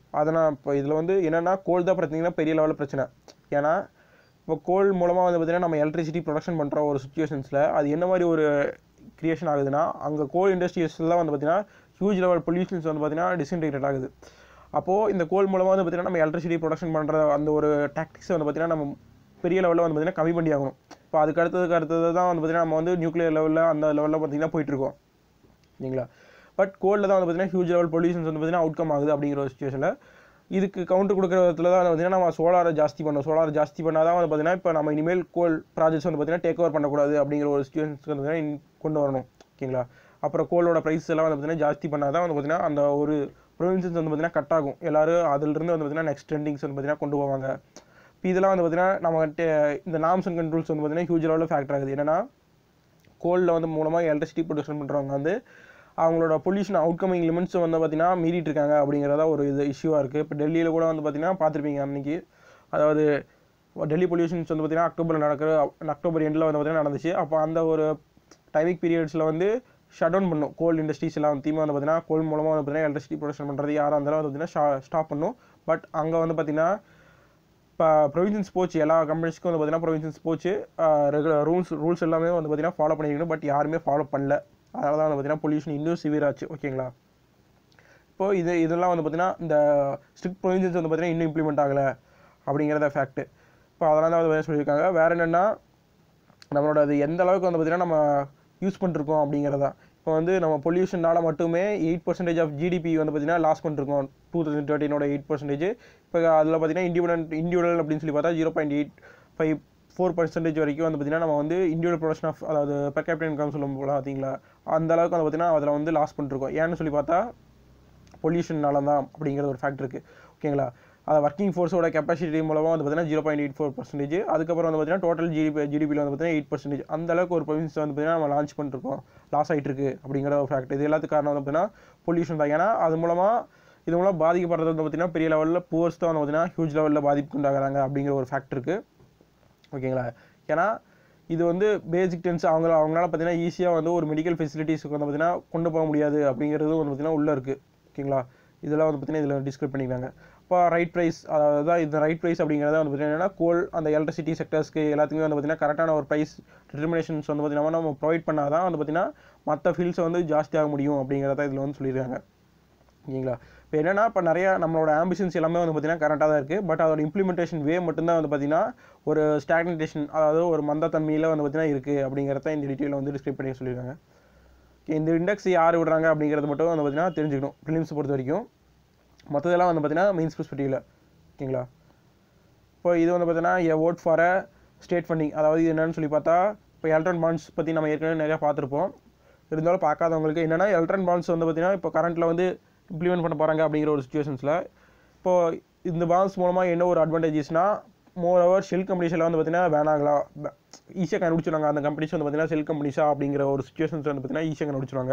அதை நான் இப்போ இதில் வந்து என்னென்னா கோல் தான் பார்த்தீங்கன்னா பெரிய லெவலில் பிரச்சனை ஏன்னா இப்போ கோல் மூலமாக வந்து பார்த்தீங்கன்னா நம்ம எலக்ட்ரிசிட்டி ப்ரொடக்ஷன் பண்ணுற ஒரு சுச்சுவேஷன்ஸில் அது என்ன மாதிரி ஒரு கிரியேஷன் ஆகுதுன்னா அங்கே கோல் இண்டஸ்ட்ரீஸ்லாம் வந்து பார்த்தீங்கன்னா ஹியூஜ் லெவல் பொல்யூஷன்ஸ் வந்து பார்த்தீங்கன்னா டிஸ்இன்டெகிரேட் ஆகுது அப்போது இந்த கோல் மூலமாக வந்து பார்த்தீங்கன்னா நம்ம எலக்ட்ரிசிட்டி ப்ரொடக்ஷன் பண்ணுற அந்த ஒரு டாக்டிக்ஸை வந்து பார்த்தீங்கன்னா நம்ம பெரிய லெவலில் வந்து பார்த்தீங்கன்னா கம்மி பண்ணி ஆகணும் இப்போ அதுக்கு அடுத்ததுக்கு அடுத்தது தான் வந்து பார்த்தீங்கன்னா நம்ம வந்து நியூக்ளியர் லெவலில் அந்த லெவலில் பார்த்தீங்கன்னா போயிட்டுருக்கோம் சரிங்களா பட் கோல்டில் தான் வந்து பார்த்தீங்கன்னா ஹியூஜ் லெவல் பொல்யூஷன்ஸ் வந்து பார்த்தீங்கன்னா அவுட்கம் ஆகுது அப்படிங்கிற ஒரு சுச்சுவேஷனில் இதுக்கு கவுண்டர் கொடுக்குற விதத்தில் தான் வந்து பார்த்தீங்கன்னா நம்ம சோலாரை ஜாஸ்தி பண்ணோம் சோலார் ஜாஸ்தி பண்ணால் தான் வந்து பார்த்தீங்கன்னா இப்போ நம்ம இனிமேல் கோல் ப்ராஜெக்ட்ஸ் வந்து பார்த்தீங்கன்னா டேக் ஓவர் பண்ணக்கூடாது அப்படிங்கிற ஒரு சுச்சுவேஷன்ஸ்க்கு வந்து பார்த்தீங்கன்னா இன் கொண்டு வரணும் ஓகேங்களா அப்புறம் கோலோட ப்ரைஸ் எல்லாம் வந்து பார்த்தீங்கன்னா ஜாஸ்தி பண்ணால் தான் வந்து பார்த்தீங்கன்னா அந்த ஒரு ப்ரொவின்சஸ் வந்து பார்த்தீங்கன்னா கட் ஆகும் எல்லாரும் அதிலிருந்து வந்து பார்த்தீங்கன்னா நெக்ஸ்ட் ட்ரெண்டிங்ஸ் வந்து பார்த்தீங்கன்னா கொண்டு போவாங்க இப்போ இதெல்லாம் வந்து பார்த்தீங்கன்னா நம்ம டே- இந்த நாம்ஸ் அண்ட் கண்ட்ரோல்ஸ் வந்து பார்த்தீங்கன்னா ஹியூஜ் லெவலில் ஃபேக்டர் ஆகுது என்னன்னா கோலில் வந்து மூலமாக எலக்ட்ரிசிட்டி ப்ரொடக்ஷன் பண்ணுறவங்க வந்து அவங்களோட பொல்யூஷன் அவுட்கமிங் லிமிட்ஸ் வந்து பார்த்தீங்கன்னா மீறிட்டு இருக்காங்க அப்படிங்கிறதா ஒரு இது இஷ்யூவாக இருக்குது இப்போ டெல்லியில் கூட வந்து பார்த்தீங்கன்னா பார்த்துருப்பீங்க அன்னைக்கு அதாவது டெல்லி பொல்யூஷன்ஸ் வந்து பார்த்தீங்கன்னா அக்டோபரில் நடக்கிற அக்டோபர் எண்டில் வந்து பார்த்தீங்கன்னா நடந்துச்சு அப்போ அந்த ஒரு டைமிக் பீரியட்ஸில் வந்து ஷட் டவுன் பண்ணும் கோல் இண்டஸ்ட்ரீஸ் எல்லாம் தீமை வந்து பார்த்தீங்கன்னா கோல் மூலமாக வந்து பார்த்தீங்கன்னா எலக்ட்ரிசிட்டி ப்ரொடக்ஷன் பண்ணுறது யாராக இருந்தாலும் வந்து பார்த்தீங்கன்னா ஸ்டாப் பண்ணும் பட் அங்கே வந்து பார்த்தீங்கன்னா இப்போ ப்ரொவிஷன்ஸ் போச்சு எல்லா கம்பெனிஸ்க்கும் வந்து பார்த்தீங்கன்னா ப்ரொவிஷன்ஸ் போச்சு ரெகுலர் ரூல்ஸ் ரூல்ஸ் எல்லாமே வந்து பார்த்தீங்கன்னா ஃபாலோ பண்ணிக்கணும் பட் யாருமே ஃபாலோ பண்ணல அதனால தான் வந்து பார்த்தீங்கன்னா பொல்யூஷன் இன்னும் சிவியர் ஆச்சு ஓகேங்களா இப்போ இது இதெல்லாம் வந்து பார்த்தீங்கன்னா இந்த ஸ்ட்ரிக்ட் ப்ரொவிஷன்ஸ் வந்து பார்த்தீங்கன்னா இன்னும் இம்ப்ளிமெண்ட் ஆகலை அப்படிங்கிறத ஃபேக்ட் இப்போ அதெல்லாம் தான் வந்து சொல்லியிருக்காங்க வேறு என்னென்னா நம்மளோட அது எந்த அளவுக்கு வந்து பார்த்தீங்கன்னா நம்ம யூஸ் பண்ணிருக்கோம் அப்படிங்கிறதா இப்போ வந்து நம்ம பொல்யூஷனால மட்டுமே எயிட் பர்சன்டேஜ் ஆஃப் ஜிடிபி வந்து பார்த்தீங்கன்னா லாஸ் பண்ணிருக்கோம் டூ தௌசண்ட் தேர்ட்டினோட எயிட் பர்சன்டேஜ் இப்போ அதில் பார்த்தீங்கன்னா இண்டிபெண்ட் இண்டிவிஜுவல் அப்படின்னு சொல்லி பார்த்தா zero point eight five four percentage வரைக்கும் வந்து பார்த்தீங்கன்னா நம்ம வந்து இண்டிவிஜுவல் ப்ரொடக்ஷன் ஆஃப் அதாவது பெர் கேபிட்டல் இன்கம் சொல்லும் போல பார்த்தீங்களா அந்த அளவுக்கு வந்து பார்த்தீங்கன்னா அதில் வந்து லாஸ் பண்ணிருக்கோம் ஏன்னு சொல்லி பார்த்தா பொல்யூஷனால தான் அப்படிங்கிறது ஒரு ஃபேக்ட் இருக்குது ஓகேங்களா அது ஒர்க்கிங் ஃபோர்ஸோட கெப்பாசிட்டி மூலமாக வந்து பார்த்தீங்கன்னா zero point eight four percentage அதுக்கப்புறம் வந்து பார்த்தீங்கன்னா டோட்டல் ஜிடிபி ஜிடிபியில் வந்து பார்த்தீங்கன்னா எயிட் பர்சன்டேஜ் அந்த அளவுக்கு ஒரு ப்ரொவின்ஸ் வந்து பார்த்தீங்கன்னா நம்ம லான்ச் பண்ணிருக்கோம் லாஸ் ஆகிட்டு இருக்கு அப்படிங்கிற ஒரு ஃபேக்ட் இது எல்லாத்துக்கு காரணம் வந்து பார்த்தீங்கன்னா பொல்யூஷன் தான் ஏன்னா அது மூலமாக இது மூலம் பாதிக்கப்படுறது வந்து பார்த்தீங்கன்னா பெரிய லெவலில் புவர்ஸ் தான் வந்து பார்த்தீங்கன்னா ஹியூஜ் லெவலில் பாதிப்புக்கு உண்டாகிறாங்க அப்படிங்கிற ஒரு ஃபேக்ட் இருக்குது ஓகேங்களா ஏன்னா இது வந்து பேசிக் டென்ஸ் அவங்க அவங்களால பார்த்தீங்கன்னா ஈஸியாக வந்து ஒரு மெடிக்கல் ஃபெசிலிட்டிஸ்க்கு வந்து பார்த்தீங்கன்னா கொண்டு போக முடியாது அப்படிங்கிறது வந்து பார்த்தீங்கன்னா உள்ளே இருக்குது ஓகேங்களா இதெல்லாம் வந்து பார்த்தீங்கன்னா இதில் டிஸ்கிரைப் பண்ணிக்கிறாங்க இப்போ ரைட் ப்ரைஸ் அதாவது தான் இந்த ரைட் ப்ரைஸ் அப்படிங்கிறத வந்து பார்த்தீங்கன்னா கோல் அந்த எலக்ட்ரிசிட்டி செக்டர்ஸ்க்கு எல்லாத்துக்குமே வந்து பார்த்தீங்கன்னா கரெக்டான ஒரு ப்ரைஸ் டிட்டர்மினேஷன்ஸ் வந்து பார்த்தீங்கன்னா நம்ம ப்ரொவைட் பண்ணால் தான் வந்து பார்த்தீங்கன்னா மற்ற ஃபீல்ட்ஸை வந்து ஜாஸ்தியாக முடியும் அப்படிங்கிறத இதில் வந்து சொல்லியிருக்காங்க ஓகேங்களா இப்போ என்னன்னா இப்போ நிறைய நம்மளோட ஆம்பிஷன்ஸ் எல்லாமே வந்து பார்த்தீங்கன்னா கரெக்டாக தான் இருக்குது பட் அதோட இம்ப்ளிமெண்டேஷன் வே மட்டும்தான் வந்து பார்த்தீங்கன்னா ஒரு ஸ்டாக்னேஷன் அதாவது ஒரு மந்தத்தன்மையில் வந்து பார்த்தீங்கன்னா இருக்குது அப்படிங்கிறத இந்த டீட்டெயிலில் வந்து டிஸ்கிரைப் பண்ணி சொல்லியிருக்காங்க Okay, இந்த இண்டெக்ஸ் யார் விடுறாங்க அப்படிங்கிறது மட்டும் வந்து பார்த்தீங்கன்னா தெரிஞ்சுக்கணும் ப்ரிலிம்ஸ் பொறுத்த வரைக்கும் மற்றதெல்லாம் வந்து பார்த்தீங்கன்னா மெயின்ஸ் பெர்ஸ்பெக்டிவில் ஓகேங்களா இப்போ இது வந்து பார்த்தீங்கன்னா a vote for a state funding அதாவது இது என்னன்னு சொல்லி பார்த்தா இப்போ எலக்ட்ரான் பாண்ட்ஸ் பற்றி நம்ம ஏற்கனவே நிறையா பார்த்துருப்போம் இருந்தாலும் பார்க்காதவங்களுக்கு என்னென்னா எலக்ட்ரான் பாண்ட்ஸ் வந்து பார்த்தீங்கன்னா இப்போ கரண்ட்டில் வந்து இம்ப்ளிமெண்ட் பண்ண போகிறாங்க அப்படிங்கிற ஒரு சுச்சுவேஷன்ஸில் இப்போது இந்த பாண்ட்ஸ் மூலமாக என்ன ஒரு அட்வான்டேஜஸ்னா மோர் ஓவர் ஷெல் கம்பெனிஸில் வந்து பார்த்தீங்கன்னா வேணாங்களா ஈஸியாக கண்டுபிடிச்சிருவாங்க அந்த கம்பெனிஸ் வந்து பார்த்தீங்கன்னா செல் கம்பெனிஸா அப்படிங்கிற ஒரு சுச்சுவேஷன்ஸ் வந்து பார்த்தீங்கன்னா ஈஸியாக கண்டுபிடிச்சிருவாங்க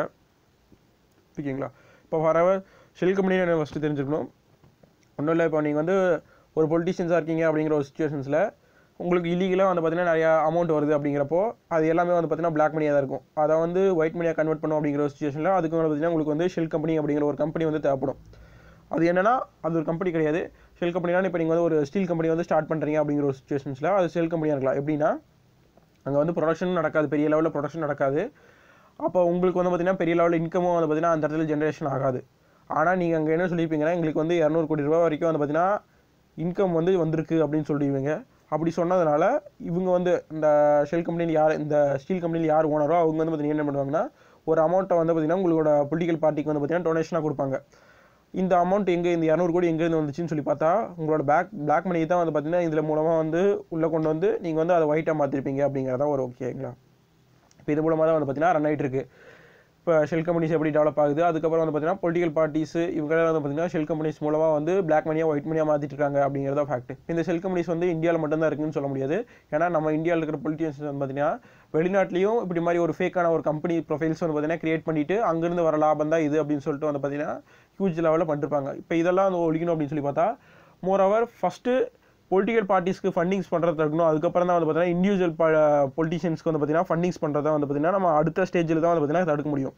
ஓகேங்களா இப்போ ஃபார் ஷெல் கம்பெனி என்ன ஃபஸ்ட்டு தெரிஞ்சுக்கணும் ஒன்றும் இல்லை இப்போ நீங்கள் வந்து ஒரு பொலிட்டிஷியன்ஸாக இருக்கீங்க அப்படிங்கிற ஒரு சுச்சுவேஷன்ஸில் உங்களுக்கு இல்லீகலாக வந்து பார்த்தீங்கன்னா நிறையா அமௌண்ட் வருது அப்படிங்கிறப்போ அது எல்லாமே வந்து பார்த்தீங்கன்னா பிளாக் மணியாக தான் இருக்கும் அதை வந்து ஒயிட் மணியாக கன்வெர்ட் பண்ணும் அப்படிங்கிற ஒரு சுச்சுவேஷனில் அதுக்கு வந்து பார்த்தீங்கன்னா உங்களுக்கு வந்து ஷெல் கம்பெனி அப்படிங்கிற ஒரு கம்பெனி வந்து தேவைப்படும் அது என்னன்னா அது ஒரு கம்பெனி கிடையாது ஷெல் கம்பெனினா இப்போ நீங்கள் வந்து ஒரு ஸ்டீல் கம்பெனி வந்து ஸ்டார்ட் பண்ணுறீங்க அப்படிங்கிற ஒரு சுச்சுவேஷன்ஸில் அது ஷெல் கம்பெனியாக இருக்கலாம் எப்படின்னா அங்கே வந்து ப்ரொடக்ஷன் நடக்காது பெரிய லெவலில் ப்ரொடக்ஷன் நடக்காது அப்போ உங்களுக்கு வந்து பார்த்தீங்கன்னா பெரிய லெவலில் இன்கமும் வந்து பார்த்தீங்கன்னா அந்த இடத்துல ஜென்ரேஷன் ஆகாது ஆனால் நீங்கள் அங்கே என்ன சொல்லியிருப்பீங்கன்னா எங்களுக்கு வந்து இரநூறு கோடி ரூபா வரைக்கும் வந்து பார்த்தீங்கன்னா இன்கம் வந்து வந்திருக்கு அப்படின்னு சொல்லிடுவீங்க அப்படி சொன்னதுனால இவங்க வந்து இந்த ஷெல் கம்பெனியில் யார் இந்த ஸ்டீல் கம்பெனியில் யார் ஓனரோ அவங்க வந்து பார்த்தீங்கன்னா என்ன பண்ணுவாங்கன்னா ஒரு அமௌண்ட்டை வந்து பார்த்தீங்கன்னா உங்களோட பொலிட்டிக்கல் பார்ட்டிக்கு வந்து பார்த்தீங்கன்னா டொனேஷனாக கொடுப்பாங்க இந்த அமௌண்ட் எங்கே இந்த இரநூறு கோடி எங்கேருந்து வந்துச்சுன்னு சொல்லி பார்த்தா உங்களோட பேக் பிளாக் மணி தான் வந்து பார்த்தீங்கன்னா இதில் மூலமாக வந்து உள்ளே கொண்டு வந்து நீங்கள் வந்து அதை ஒயிட்டாக மாற்றிருப்பீங்க அப்படிங்கிறதா ஒரு ஓகேங்களா இப்போ இது மூலமாக தான் வந்து பார்த்தீங்கன்னா ரன் ஆகிட்டு இருக்கு இப்போ ஷெல் கம்பெனிஸ் எப்படி டெவலப் ஆகுது அதுக்கப்புறம் வந்து பார்த்தீங்கன்னா பொலிட்டிக்கல் பார்ட்டிஸ் இவங்க வந்து பார்த்தீங்கன்னா ஷெல் கம்பெனிஸ் மூலமாக வந்து பிளாக் மணியாக ஒயிட் மணியாக மாற்றிட்டு இருக்காங்க அப்படிங்கிறத ஃபேக்ட் இந்த ஷெல் கம்பெனிஸ் வந்து இந்தியாவில் மட்டும்தான் இருக்குன்னு சொல்ல முடியாது ஏன்னா நம்ம இந்தியாவில் இருக்கிற பொலிட்டிஷியன்ஸ் வந்து பார்த்தீங்கன்னா வெளிநாட்டிலையும் இப்படி மாதிரி ஒரு ஃபேக்கான ஒரு கம்பெனி ப்ரொஃபைல்ஸ் வந்து பார்த்தீங்கன்னா கிரியேட் பண்ணிட்டு அங்கேருந்து வர லாபம் தான் இது அப்படின்னு சொல்லிட்டு வந்து பார்த்தீங்கன்னா ஹியூஜ் லெவலில் பண்ணிருப்பாங்க இப்போ இதெல்லாம் வந்து ஒழிக்கணும் அப்படின்னு சொல்லி பார்த்தா மோர் ஓவர் ஃபஸ்ட்டு பொலிட்டிக்கல் பார்ட்டிஸ்க்கு ஃபண்டிங்ஸ் பண்ணுறது இருக்கணும் அதுக்கப்புறம் தான் வந்து பார்த்தீங்கன்னா இண்டிவிஜுவல் பொலிட்டிஷியன்ஸ்க்கு வந்து பார்த்தீங்கன்னா ஃபண்டிங்ஸ் பண்ணுறதா வந்து பார்த்தீங்கன்னா நம்ம அடுத்த ஸ்டேஜில் தான் வந்து பார்த்தீங்கன்னா தடுக்க முடியும்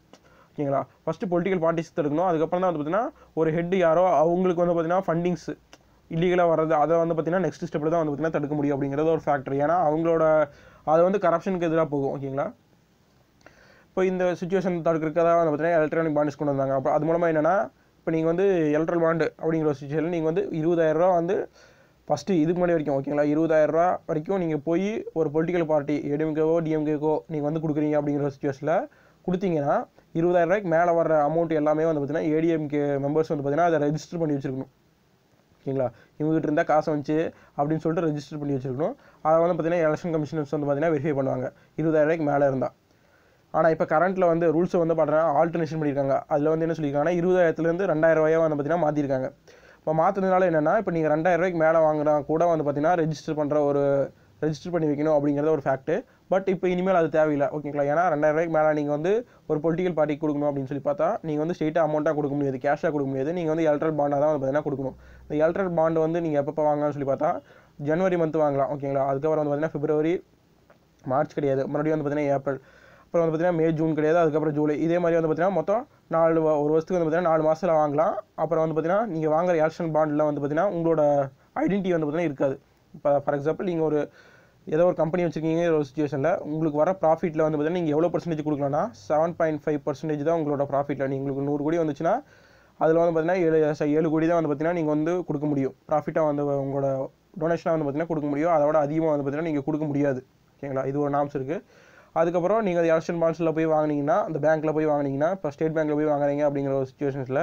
ஓகேங்களா ஃபஸ்ட்டு பொலிட்டிக்கல் பார்ட்டிஸ் தடுக்கணும் அதுக்கப்புறம் தான் வந்து பார்த்தீங்கன்னா ஒரு ஹெட் யாரோ அவங்களுக்கு வந்து பார்த்தீங்கன்னா ஃபண்டிங்ஸ் இல்லீகலாக வர்றது அதை வந்து பார்த்தீங்கன்னா நெக்ஸ்ட் ஸ்டெப்பில் தான் வந்து பார்த்தீங்கன்னா தடுக்க முடியும் அப்படிங்கிறது ஒரு ஃபேக்டர் ஏன்னா அவங்களோட அது வந்து கரப்ஷனுக்கு எதிராக போகும் ஓகேங்களா இப்போ இந்த சுச்சுவேஷன் தடுக்கிறதுக்காக தான் வந்து பார்த்தீங்கன்னா எலக்ட்ரானிக் பாண்ட்ஸ் கொண்டு வந்தாங்க அப்போ அது மூலமாக என்னென்னா இப்போ நீங்கள் வந்து எலக்ட்ரல் பாண்டு அப்படிங்கிற ஒரு சுச்சுவேஷனில் நீங்கள் வந்து இருபதாயிரரூவா வந்து ஃபஸ்ட்டு இதுக்கு முன்னாடி வரைக்கும் ஓகேங்களா இருபதாயிரரூவா வரைக்கும் நீங்கள் போய் ஒரு பொலிட்டிக்கல் பார்ட்டி ஏடிஎம்கேவோ டிஎம்கேக்கோ நீங்கள் வந்து கொடுக்குறீங்க அப்படிங்கிற ஒரு சுச்சுவேஷனில் கொடுத்தீங்கன்னா இருபதாயிரம் ரூபாய்க்கு மேலே வர அமௌண்ட் எல்லாமே வந்து பார்த்தீங்கன்னா ஏடிஎம்கே மெம்பர்ஸ் வந்து பார்த்தீங்கன்னா அதை ரெஜிஸ்டர் பண்ணி வச்சிருக்கணும் ஓகேங்களா இவங்ககிட்ட இருந்தால் காசு வந்துச்சு அப்படின்னு சொல்லிட்டு ரெஜிஸ்டர் பண்ணி வச்சிருக்கணும் அதை வந்து பார்த்தீங்கன்னா எலெக்ஷன் கமிஷனர்ஸ் வந்து பார்த்தீங்கன்னா வெரிஃபை பண்ணுவாங்க இருபதாயிரம் ரூபாய்க்கு மேலே இருந்தால் ஆனால் இப்போ கரண்ட்டில் வந்து ரூல்ஸை வந்து பார்த்தீங்கன்னா ஆல்டர்னேஷன் பண்ணியிருக்காங்க அதில் வந்து என்ன சொல்லியிருக்காங்கன்னா இருபதாயிரத்துலேருந்து ரெண்டாயிரம் ரூபாயாக வந்து பார்த்தீங்கன்னா மாற்றிருக்காங்க இப்போ மாற்றினதுனால என்னென்னா இப்போ நீங்கள் ரெண்டாயிரம் ரூபாய்க்கு மேலே வாங்குனா கூட வந்து பார்த்தீங்கன்னா ரெஜிஸ்டர் பண்ணுற ஒரு ரெஜிஸ்டர் பண்ணி வைக்கணும் அப்படிங்கிறது ஒரு ஃபேக்ட்டு பட் இப்போ இனிமேல் அது தேவையில்லை ஓகேங்களா ஏன்னா ரெண்டாயிரம் ரூபாய்க்கு மேலே நீங்கள் வந்து ஒரு பொலிட்டிக்கல் பார்ட்டிக்கு கொடுக்கணும் அப்படின்னு சொல்லி பார்த்தா நீங்கள் வந்து ஸ்ட்ரெயிட்டாக அமௌண்ட்டாக கொடுக்க முடியாது கேஷாக கொடுக்க முடியாது நீங்கள் வந்து எலக்ட்ரல் பாண்டாக தான் வந்து பார்த்தீங்கன்னா கொடுக்கணும் இந்த எலக்ட்ரல் பாண்டு வந்து நீங்கள் எப்போ வாங்கலாம்னு சொல்லி பார்த்தா ஜனவரி மந்த் வாங்கலாம் ஓகேங்களா அதுக்கப்புறம் வந்து பார்த்தீங்கன்னா பிப்ரவரி மார்ச் கிடையாது மறுபடியும் வந்து பார்த்தீங்கன்னா ஏப்ரல் அப்புறம் வந்து பார்த்தீங்கன்னா மே ஜூன் கிடையாது அதுக்கப்புறம் ஜூலை இதே மாதிரி வந்து பார்த்தீங்கன்னா மொத்தம் நாலு வ- ஒரு வருஷத்துக்கு வந்து பார்த்தீங்கன்னா நாலு மாதத்தில் வாங்கலாம் அப்புறம் வந்து பார்த்தீங்கன்னா நீங்கள் வாங்குற எலக்ஷன் பாண்டில் வந்து பார்த்தீங்கன்னா உங்களோட ஐடென்டிட்டி வந்து பார்த்தீங்கன்னா இருக்காது இப்போ ஃபார் எக்ஸாம்பிள் நீங்கள் ஒரு ஏதோ ஒரு கம்பெனி வச்சிருக்கீங்க ஒரு சுச்சுவேஷனில் உங்களுக்கு வர ப்ராஃபிட்டில் வந்து பார்த்தீங்கன்னா நீங்கள் எவ்வளோ பர்சன்டேஜ் கொடுக்கலாம்னா செவன் பாயிண்ட் ஃபைவ் பர்சன்டேஜ் தான் உங்களோட ப்ராஃபிட்டில் நீங்கள் உங்களுக்கு நூறு கோடி வந்துச்சுன்னா அதில் வந்து பார்த்தீங்கன்னா ஏழு ச- ஏழு கோடி தான் வந்து பார்த்தீங்கன்னா நீங்கள் வந்து கொடுக்க முடியும் ப்ராஃபிட்டாக வந்து உங்களோட டொனேஷனாக வந்து பார்த்தீங்கன்னா கொடுக்க முடியும் அதோட அதிகமாக வந்து பார்த்தீங்கன்னா நீங்கள் கொடுக்க முடியாது ஓகேங்களா இது ஒரு நாம்ஸ் இருக்குது அதுக்கப்புறம் நீங்கள் எலெக்ஷன் பாண்ட்ஸில் போய் வாங்குனீங்கன்னா அந்த பேங்க்கில் போய் வாங்குனீங்கன்னா இப்போ ஸ்டேட் பேங்க்கில் போய் வாங்குறீங்க அப்படிங்கிற ஒரு சுச்சுவேஷன்ஸில்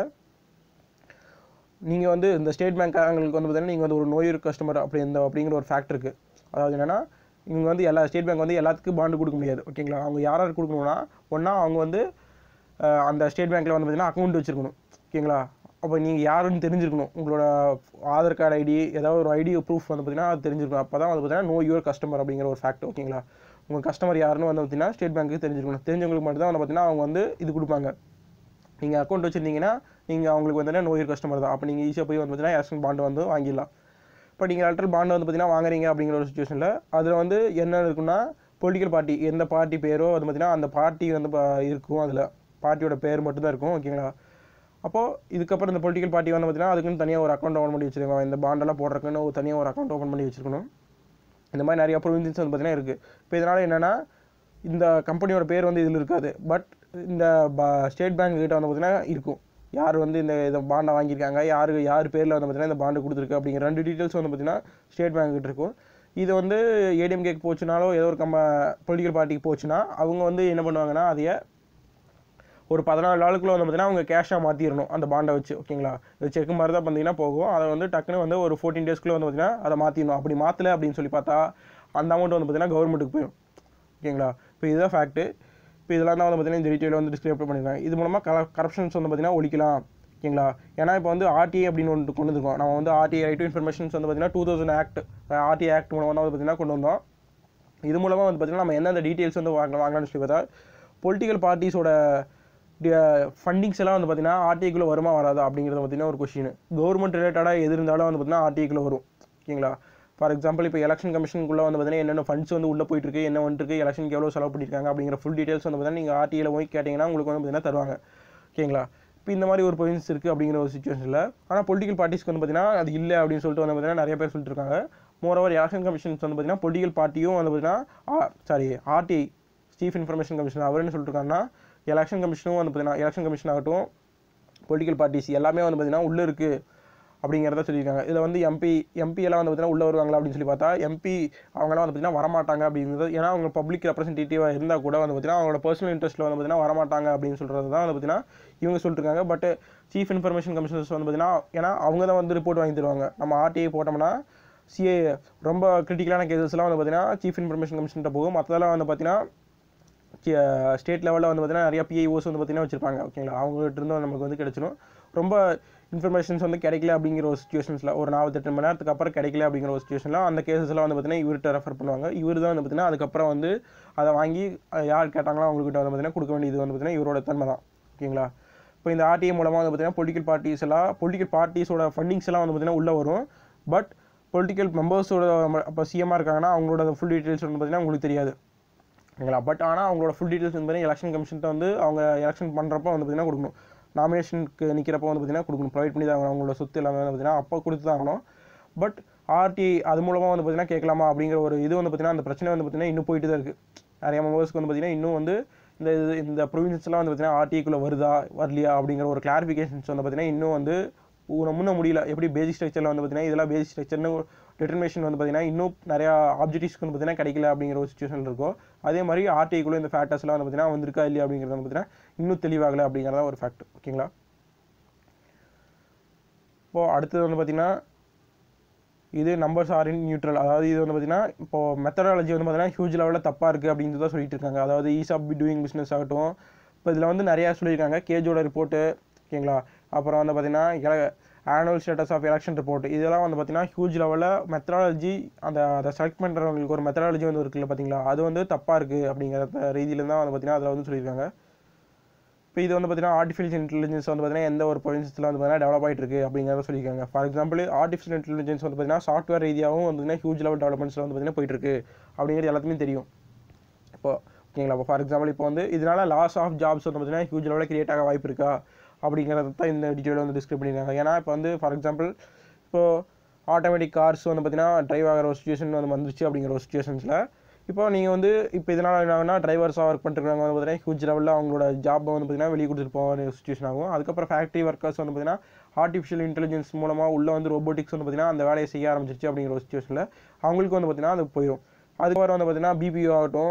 நீங்கள் வந்து இந்த ஸ்டேட் பேங்க்காரங்களுக்கு வந்து பார்த்தீங்கன்னா நீங்கள் வந்து ஒரு நோயூர் கஸ்டமர் அப்படி இந்த அப்படிங்கிற ஒரு ஃபேக்ட் இருக்குது அதாவது என்னென்னா இவங்க வந்து எல்லா ஸ்டேட் பேங்க் வந்து எல்லாத்துக்கும் பாண்டு கொடுக்க முடியாது ஓகேங்களா அவங்க யார் யார் கொடுக்கணும்னா ஒன்றா அவங்க வந்து அஹ், அந்த ஸ்டேட் பேங்க்கில் வந்து பார்த்தீங்கன்னா அக்கௌண்ட் வச்சுருக்கணும் ஓகேங்களா அப்போ நீங்கள் யாருன்னு தெரிஞ்சிருக்கணும் உங்களோட ஆதார் கார்டு ஐடி ஏதாவது ஒரு ஐடி ப்ரூஃப் வந்து பார்த்தீங்கன்னா அது தெரிஞ்சிருக்கணும் அப்போ தான் வந்து பார்த்தீங்கன்னா நோ யுவர் கஸ்டமர் அப்படிங்கிற ஒரு ஃபேக்ட் ஓகேங்களா உங்கள் கஸ்டமர் யாருன்னு வந்து பார்த்தீங்கன்னா ஸ்டேட் பேங்க்கு தெரிஞ்சிருக்கணும் தெரிஞ்சவங்களுக்கு மட்டும் தான் வந்து பார்த்தீங்கன்னா அவங்க வந்து இது கொடுப்பாங்க நீங்கள் அக்கௌண்ட் வச்சுருந்தீங்கன்னா நீங்கள் அவங்களுக்கு வந்து நோயர் கஸ்டமர் தான் அப்போ நீங்கள் ஈஸியாக போய் வந்து பார்த்தீங்கன்னா எலக்ஷன் பாண்டு வந்து வாங்கிடலாம் இப்போ நீங்கள் எலக்ட்ரல் பாண்டு வந்து பார்த்தீங்கன்னா வாங்குறீங்க அப்படிங்கிற ஒரு சுச்சுவேஷனில் அதில் வந்து என்ன இருக்குன்னா பொலிட்டிக்கல் பார்ட்டி எந்த பார்ட்டி பேரோ வந்து பார்த்தீங்கன்னா அந்த பார்ட்டி வந்து பா- இருக்கும் அதில் பார்ட்டியோட பேர் மட்டும்தான் இருக்கும் ஓகேங்களா அப்போது இதுக்கப்புறம் இந்த பொலிட்டிக்கல் பார்ட்டி வந்து பார்த்தீங்கன்னா அதுக்குன்னு தனியாக ஒரு அக்கௌண்ட் ஓப்பன் பண்ணி வச்சிருக்கோம் இந்த பாண்டெல்லாம் போடுறதுக்குன்னு ஒரு தனியாக ஒரு அக்கௌண்ட் ஓப்பன் பண்ணி வச்சிருக்கணும் இந்த மாதிரி நிறைய ப்ரொவின்சஸ் வந்து பார்த்தீங்கன்னா இருக்குது இப்போ இதனால் என்னென்னா இந்த கம்பெனியோட பேர் வந்து இதில் இருக்காது பட் இந்த ஸ்டேட் பேங்க் கிட்ட வந்து பார்த்தீங்கன்னா இருக்கும் யார் வந்து இந்த இதை பாண்டை வாங்கியிருக்காங்க யார் யார் பேரில் வந்து பார்த்தீங்கன்னா இந்த பாண்டு கொடுத்துருக்கு அப்படிங்கிற ரெண்டு டீட்டெயில்ஸ் வந்து பார்த்தீங்கன்னா ஸ்டேட் பேங்க் கிட்ட இருக்கும் இது வந்து ஏடிஎம்கேக்கு போச்சுனாலோ ஏதோ ஒரு கம்ப பொலிட்டிக்கல் பார்ட்டிக்கு போச்சுன்னா அவங்க வந்து என்ன பண்ணுவாங்கன்னா அதைய ஒரு பதினாலு நாளுக்குள்ள வந்து பார்த்தீங்கன்னா அவங்க கேஷாக மாற்றிடணும் அந்த பாண்டை வச்சு ஓகேங்களா இது செக் மாதிரி தான் பார்த்தீங்கன்னா போகும் அதை வந்து டக்குன்னு வந்து ஒரு ஃபோர்டீன் டேஸ்க்குள்ளே வந்து பார்த்தீங்கன்னா அதை மாற்றிடணும் அப்படி மாற்றலை அப்படின்னு சொல்லி பார்த்தா அந்த அமௌண்ட் வந்து பார்த்தீங்கன்னா கவர்மெண்ட்டுக்கு போயிடும் ஓகேங்களா இப்போ இதுதான் ஃபேக்ட்டு இப்போ இதெல்லாம் தான் வந்து பார்த்தீங்கன்னா இந்த டீட்டெயில் வந்து டிஸ்கிரைப் பண்ணியிருக்காங்க இது மூலமாக கர கரப்ஷன்ஸ் வந்து பார்த்தீங்கன்னா ஒழிக்கலாம் ஓகேங்களா ஏன்னா இப்போ வந்து ஆர்டிஐ அப்படின்னு ஒன்று கொண்டு வந்திருக்கோம் நம்ம வந்து ஆர்டிஐ ரைட் டு இன்ஃபர்மேஷன்ஸ் வந்து பார்த்தீங்கன்னா two thousand act RTI act மூலமாக தான் வந்து பார்த்தீங்கன்னா கொண்டு வந்தோம் இது மூலமாக வந்து பார்த்தீங்கன்னா நம்ம எந்தெந்த டீட்டெயில்ஸ் வந்து வாங்க வாங்கலாம்னு சொல்லி பார்த்தா பொலிட்டிக்கல் பார்ட்டிஸோட ஃபண்டிங்ஸ் எல்லாம் வந்து பார்த்தீங்கன்னா ஆர்டிஐக்குள்ளே வருமா வராதா அப்படிங்கிறது பார்த்தீங்கன்னா ஒரு கொஷின் கவர்மெண்ட் ரிலேட்டடாக எது இருந்தாலும் வந்து பார்த்தீங்கன்னா ஆர்டிஐக்குள்ளே வரும் ஓகேங்களா ஃபார் எக்ஸாம்பிள் இப்போ எலெக்ஷன் கமிஷனுக்குள்ளே வந்து பார்த்தீங்கன்னா என்னென்ன ஃபண்ட்ஸ் வந்து உள்ளே போயிட்டு இருக்கு என்ன வந்துருக்கு எலெக்ஷனுக்கு எவ்வளோ செலவு பண்ணியிருக்காங்க அப்படிங்கிற ஃபுல் டீட்டெயில்ஸ் வந்து பார்த்தீங்கன்னா நீங்கள் ஆர்டிஐயில் போய் கேட்டிங்கன்னா உங்களுக்கு வந்து பார்த்தீங்கன்னா தருவாங்க ஓகேங்களா இப்போ இந்த மாதிரி ஒரு ப்ரொவின்ஸ் இருக்குது அப்படிங்கிற ஒரு சுச்சுவேஷனில் ஆனால் பொலிட்டிக்கல் பார்ட்டிஸ்க்கு வந்து பார்த்தீங்கன்னா அது இல்லை அப்படின்னு சொல்லிட்டு வந்து பார்த்தீங்கன்னா நிறைய பேர் சொல்லிட்டு இருக்காங்க மோரோவர் எலெக்ஷன் கமிஷன்ஸ் வந்து பார்த்தீங்கன்னா பொலிட்டிக்கல் பார்ட்டியும் வந்து பார்த்தீங்கன்னா sorry RTI chief information commission அவர் என்ன சொல்லிட்டு இருக்காருன்னா எலெக்ஷன் கமிஷனும் வந்து பார்த்தீங்கன்னா எலெக்ஷன் கமிஷன் ஆகட்டும் பொலிட்டிக்கல் பார்ட்டிஸ் எல்லாமே வந்து பார்த்தீங்கன்னா உள்ளே இருக்குது அப்படிங்கிறத சொல்லியிருக்காங்க இதில் வந்து எம்பி எம்பி எல்லாம் வந்து பார்த்தீங்கன்னா உள்ளே வருவாங்களா அப்படின்னு சொல்லி பார்த்தா எம்பி அவங்களாம் வந்து பார்த்தீங்கன்னா வரமாட்டாங்க அப்படிங்கிறது ஏன்னா அவங்க பப்ளிக் ரெப்ரஸன்டேட்டிவாக இருந்தால் கூட வந்து பார்த்தீங்கன்னா அவங்களோட பர்சனல் இன்ட்ரெஸ்ட்டில் வந்து பார்த்தீங்கன்னா வரமாட்டாங்க அப்படின்னு சொல்கிறது தான் வந்து பார்த்தீங்கன்னா இவங்க சொல்லிட்டுருக்காங்க பட் சீஃப் இன்ஃபர்மேஷன் கமிஷனர்ஸ் வந்து பார்த்தீங்கன்னா ஏன்னா அவங்க தான் வந்து ரிப்போர்ட் வாங்கி தருவாங்க நம்ம ஆர்டிஐ போட்டோம்னா சிஏ ரொம்ப கிரிட்டிக்கலான கேசஸ்லாம் வந்து பார்த்தீங்கன்னா சீஃப் இன்ஃபர்மேஷன் கமிஷன்கிட்ட போகும் மற்றதெல்லாம் வந்து பார்த்தீங்கன்னா ஸ்டேட் லெவலில் வந்து பார்த்தீங்கன்னா நிறைய பிஐஓஸ் வந்து பார்த்தீங்கன்னா வச்சிருப்பாங்க ஓகேங்களா அவங்ககிட்ட இருந்து நமக்கு வந்து கிடைச்சிடும் ரொம்ப இன்ஃபர்மேஷன்ஸ் வந்து கிடைக்கல அப்படிங்கிற ஒரு சுச்சுவேஷன்ஸில் ஒரு நாற்பத்தெட்டு மணி நேரத்துக்கு அப்புறம் கிடைக்கல அப்படிங்கிற ஒரு சுச்சுவேஷனில் அந்த கேசஸ்லாம் வந்து பார்த்தீங்கன்னா இவர்கிட்ட ரெஃபர் பண்ணுவாங்க இவர் தான் வந்து பார்த்தீங்கன்னா அதுக்கப்புறம் வந்து அதை வாங்கி அஹ், யார் கேட்டாங்களோ அவங்ககிட்ட வந்து பார்த்தீங்கன்னா கொடுக்க வேண்டியது வந்து பார்த்தீங்கன்னா இவரோட தன்மை தான் ஓகேங்களா இப்போ இந்த ஆர்டிஐ மூலமாக வந்து பார்த்தீங்கன்னா பொலிட்டிக்கல் பார்ட்டிஸ் எல்லாம் பொலிட்டிக்கல் பார்ட்டிஸோட ஃபண்டிங்ஸ் எல்லாம் வந்து பார்த்தீங்கன்னா உள்ளே வரும் பட் பொலிட்டிக்கல் மெம்பர்ஸோட அப்போ சிஎம்மாக இருக்காங்கன்னா அவங்களோட ஃபுல் டீட்டெயில்ஸ் வந்து பார்த்தீங்கன்னா உங்களுக்கு தெரியாது ஓகேங்களா பட் ஆனால் அவங்களோட ஃபுல் டீட்டெயில்ஸ் வந்து பார்த்தீங்கன்னா எலெக்ஷன் கமிஷன்ட்ட வந்து அவங்க எலெக்ஷன் பண்ணுறப்போ வந்து பார்த்தீங்கன்னா கொடுக்கணும் நாமினேஷனுக்கு நிற்கிறப்போ வந்து பார்த்தீங்கன்னா கொடுக்கணும் ப்ரொவைட் பண்ணி தான் ஆகணும் அவங்களோட சொத்து எல்லாமே வந்து பார்த்தீங்கன்னா அப்போ கொடுத்து தான் ஆகணும் பட் ஆர்டி அது மூலமாக வந்து பார்த்தீங்கன்னா கேட்கலாமா அப்படிங்கிற ஒரு இது வந்து பார்த்தீங்கன்னா அந்த பிரச்சனை வந்து பார்த்தீங்கன்னா இன்னும் போயிட்டு தான் இருக்குது நிறைய மெம்பர்ஸ்க்கு வந்து பார்த்தீங்கன்னா இன்னும் வந்து இந்த இது இந்த ப்ரொவின்ஸ்லாம் வந்து பார்த்தீங்கன்னா ஆர்டிக்குள்ளே வருதா வரலையா அப்படிங்கிற ஒரு கிளாரிஃபிகேஷன்ஸ் வந்து பார்த்தீங்கன்னா இன்னும் வந்து ஊ- முன்ன முடியல எப்படி பேசிக் ஸ்ட்ரக்சரில் வந்து பார்த்தீங்கன்னா இதெல்லாம் பேசிக் ஸ்ட்ரக்சர்னு டிட்டர்மினேஷன் வந்து பார்த்தீங்கன்னா இன்னும் நிறையா ஆப்ஜெக்டிவ்ஸ்க்கு வந்து பார்த்தீங்கன்னா கிடைக்கல அப்படிங்கிற ஒரு சுச்சுவேஷன் இருக்கும் அதே மாதிரி ஆர்டிக்குள்ளே இந்த ஃபேக்டர்ஸ்லாம் வந்து பார்த்தீங்கன்னா வந்திருக்கா இல்லையா அப்படிங்கிறது வந்து பார்த்தீங்கன்னா இன்னும் தெளிவாகலை அப்படிங்கிறதா ஒரு ஃபேக்ட் ஓகேங்களா இப்போது அடுத்தது வந்து பார்த்தீங்கன்னா இது நம்பர்ஸ் ஆர் இன் நியூட்ரல் அதாவது இது வந்து பார்த்தீங்கன்னா இப்போ மெத்தடாலஜி வந்து பார்த்தீங்கன்னா ஹியூஜ் லெவலில் தப்பாக இருக்குது அப்படின்னு தான் சொல்லிட்டு இருக்காங்க அதாவது ஈஸ் ஆஃப் டூயிங் பிஸ்னஸ் ஆகட்டும் இப்போ இதில் வந்து நிறையா சொல்லியிருக்காங்க கேஜோட ரிப்போர்ட்டு ஓகேங்களா அப்புறம் வந்து பார்த்தீங்கன்னா annual status of election report இதெல்லாம் வந்து பார்த்தீங்கன்னா ஹியூஜ் லெவலில் மெத்தடாலஜி அந்த அதை செலக்ட் பண்ணுறவங்களுக்கு ஒரு மெத்தடாலஜி வந்து இருக்குல்ல பார்த்தீங்களா அது வந்து தப்பாக இருக்குது அப்படிங்கிற ரீதியில தான் வந்து பார்த்தீங்கன்னா அதில் வந்து சொல்லியிருக்காங்க இப்போ இது வந்து பார்த்தீங்கன்னா ஆர்டிஃபிஷியல் இன்டெலிஜென்ஸ் வந்து பார்த்தீங்கன்னா எந்த ஒரு ப்ரொவின்ஸில் வந்து பார்த்தீங்கன்னா டெவலப் ஆகிட்டு இருக்கு அப்படிங்கிறத சொல்லியிருக்காங்க ஃபார் எக்ஸாம்பிள் ஆர்டிஃபிஷியல் இன்டெலிஜென்ஸ் வந்து பார்த்தீங்கன்னா சாஃப்ட்வேர் ரீதியாகவும் வந்து பார்த்தீங்கன்னா ஹியூஜ் லெவல் டெவலப்மெண்ட்ஸில் வந்து பார்த்தீங்கன்னா போயிட்டு இருக்கு அப்படிங்கிறது எல்லாத்துக்குமே தெரியும் இப்போ ஓகேங்களா இப்போ ஃபார் எக்ஸாம்பிள் இப்போ வந்து இதனால லாஸ் ஆஃப் ஜாப்ஸ் வந்து பார்த்தீங்கன்னா ஹியூஜ் லெவலில் கிரியேட் ஆக வாய்ப்பு இருக்கா அப்படிங்கிறத தான் இந்த டீட்டெயில் வந்து டிஸ்கிரைப் பண்ணியிருக்காங்க ஏன்னா இப்போ வந்து ஃபார் எக்ஸாம்பிள் இப்போ ஆட்டோமேட்டிக் கார்ஸ் வந்து பார்த்தீங்கன்னா டிரைவ் ஆகிற ஒரு சுச்சுவேஷன் வந்து வந்துச்சு அப்படிங்கிற ஒரு சுச்சுவேஷன்ஸில் இப்போ நீங்கள் வந்து இப்போ இதனால் என்ன ஆகுனா டிரைவர்ஸாக ஒர்க் பண்ணிருக்காங்க வந்து பார்த்தீங்கன்னா ஹியூஜ் லெவலில் அவங்களோட ஜாப்பை வந்து பார்த்தீங்கன்னா வெளியே கொடுத்துட்டு போகிற சுச்சுவேஷன் ஆகும் அதுக்கப்புறம் ஃபேக்ட்ரி ஒர்க்கர்ஸ் வந்து பார்த்தீங்கன்னா ஆர்டிஃபிஷியல் இன்டெலிஜென்ஸ் மூலமாக உள்ள வந்து ரோபோட்டிக்ஸ் வந்து பார்த்தீங்கன்னா அந்த வேலையை செய்ய ஆரம்பிச்சிருச்சு அப்படிங்கிற ஒரு சுச்சுவேஷனில் அவங்களுக்கு வந்து பார்த்தீங்கன்னா அது போயிடும் அதுக்கப்புறம் வந்து பார்த்தீங்கன்னா பிபிஓ ஆகட்டும்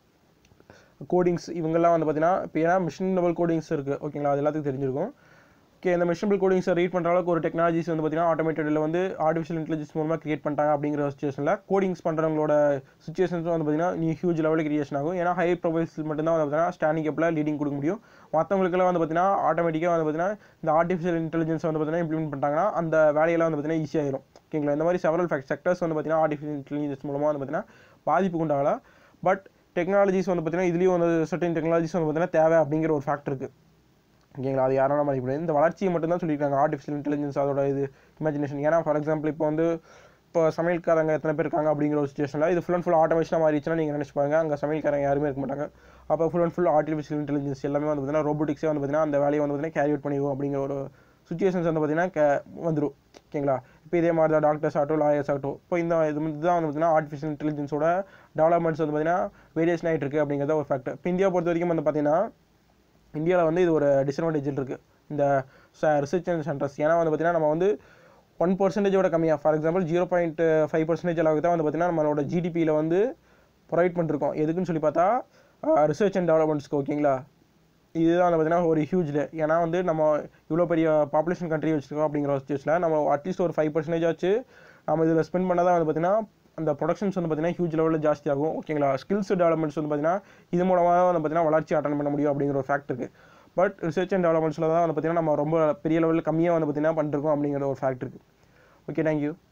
கோடிங்ஸ் இவங்கெல்லாம் வந்து பார்த்தீங்கன்னா இப்போ ஏன்னா மிஷின் லெவல் கோடிங்ஸ் இருக்குது ஓகேங்களா அது எல்லாத்துக்கும் தெரிஞ்சிருக்கும் ஓகே இந்த மிஷினபிள் கோடிங்ஸை ரீட் பண்ணுற அளவுக்கு ஒரு டெக்னாலஜிஸ் வந்து பார்த்தீங்கன்னா ஆட்டோமேட்டடில் வந்து ஆர்டிஃபிஷியல் இன்டெலிஜென்ஸ் மூலமாக கிரியேட் பண்ணிட்டாங்க அப்படிங்கிற ஒரு சுச்சுவேஷனில் கோடிங்ஸ் பண்ணுறவங்களோட சுச்சுவேஷன்ஸும் வந்து பார்த்தீங்கன்னா நீ ஹியூஜ் லெவலில் கிரியேஷன் ஆகும் ஏன்னா ஹை ப்ரொஃபைல்ஸ் மட்டும்தான் வந்து பார்த்தீங்கன்னா ஸ்டாண்டிங் அப்பில் லீடிங் கொடுக்க முடியும் மற்றவங்களுக்குலாம் வந்து பார்த்தீங்கன்னா ஆட்டோமேட்டிக்காக வந்து பார்த்தீங்கன்னா இந்த ஆர்டிஃபிஷியல் இன்டெலிஜென்ஸ் வந்து பார்த்தீங்கன்னா இம்ப்ளிமெண்ட் பண்ணிட்டாங்கன்னா அந்த வேலையெல்லாம் வந்து பார்த்தீங்கன்னா ஈஸியாகிடும் ஓகேங்களா இந்த மாதிரி செவரல் ஃபேக்ட் செக்டர்ஸ் வந்து பார்த்தீங்கன்னா ஆர்டிஃபிஷியல் இன்டெலிஜென்ஸ் மூலமாக வந்து பார்த்தீங்கன்னா பாதிப்பு உண்டாகலாம் பட் டெக்னாலஜிஸ் வந்து பார்த்தீங்கன்னா இதுலேயும் வந்து சர்டன் டெக்னாலஜிஸ் வந்து பார்த்தீங்கன்னா தேவை அப்படிங்கிற ஒரு ஃபேக்ட் இருக்குது ஓகேங்களா அது யாரால மதிக்க முடியாது இந்த வளர்ச்சியை மட்டும்தான் சொல்லியிருக்காங்க ஆர்டிஃபிஷியல் இன்டெலிஜென்ஸ் அதோட இது இமேஜினேஷன் ஏன்னா ஃபார் எக்ஸாம்பிள் இப்போ வந்து இப்போ சமையல்காரங்க எத்தனை பேர் இருக்காங்க அப்படிங்கிற ஒரு சுச்சுவேஷனில் இது ஃபுல் அண்ட் ஃபுல் ஆட்டோமேஷனாக மாறிச்சுன்னா நீங்கள் நினச்சி பாருங்க அங்கே சமையல்காரங்க யாருமே இருக்க மாட்டாங்க அப்போ full and full artificial intelligence எல்லாமே வந்து பார்த்தீங்கன்னா ரோபோட்டிக்ஸே வந்து பார்த்தீங்கன்னா அந்த வேலையை வந்து பார்த்தீங்கன்னா கேரி அவுட் பண்ணிடுவோம் அப்படிங்கிற ஒரு சுச்சுவேஷன்ஸ் வந்து பார்த்தீங்கன்னா கே வந்துடும் ஓகேங்களா இப்போ இதே மாதிரி தான் டாக்டர்ஸ் ஆகட்டும் லாயர்ஸ் ஆகட்டும் இப்போ இந்த இது வந்து தான் வந்து பார்த்தீங்கன்னா ஆர்டிஃபிஷியல் இன்டெலிஜென்ஸோட டெவலப்மெண்ட்ஸ் வந்து பார்த்தீங்கன்னா வேரியேஷன் ஆகிட்டு இருக்கு அப்படிங்கிறத ஒரு ஃபேக்ட் இப்போ இந்தியா பொறுத்த வரைக்கும் வந்து பார்த்தீங்கன்னா இந்தியாவில் வந்து இது ஒரு டிஸ்அட்வான்டேஜ் இருக்குது இந்த ரிசர்ச் அண்ட் சென்டர்ஸ் ஏன்னா வந்து பார்த்தீங்கன்னா நம்ம வந்து ஒன் பர்சன்டேஜோட கம்மியாக for example zero point five percentage அளவுக்கு தான் வந்து பார்த்தீங்கன்னா நம்மளோட ஜிடிபியில் வந்து ப்ரொவைட் பண்ணிருக்கோம் எதுக்குன்னு சொல்லி பார்த்தா ரிசர்ச் அண்ட் டெவலப்மெண்ட்ஸ்க்கு ஓகேங்களா இதுதான் வந்து பார்த்தீங்கன்னா ஒரு ஹியூஜ் ஏன்னா வந்து நம்ம இவ்வளோ பெரிய பாப்புலேஷன் கண்ட்ரி வச்சுருக்கோம் அப்படிங்கிற ஒரு சுச்சுவேஷனில் நம்ம அட்லீஸ்ட் ஒரு ஃபைவ் பர்சன்டேஜ் ஆச்சு நம்ம இதில் ஸ்பெண்ட் பண்ணால் தான் வந்து பார்த்தீங்கன்னா அந்த ப்ரொடக்ஷன்ஸ் வந்து பார்த்தீங்கன்னா ஹியூஜ் லெவலில் ஜாஸ்தி ஆகும் ஓகேங்களா ஸ்கில்ஸ் டெவலப்மெண்ட்ஸ் வந்து பார்த்தீங்கன்னா இது மூலமாக வந்து பார்த்தீங்கன்னா வளர்ச்சி அட்டன் பண்ண முடியும் அப்படிங்கிற ஒரு ஃபேக்ட் இருக்குது பட் ரிசர்ச் அண்ட் டெவலப்மெண்ட்ஸில் தான் வந்து பார்த்தீங்கன்னா நம்ம ரொம்ப பெரிய லெவலில் கம்மியாக வந்து பார்த்தீங்கன்னா பண்ணிருக்கோம் அப்படிங்கிற ஒரு ஃபேக்ட் இருக்குது ஓகே தேங்க்யூ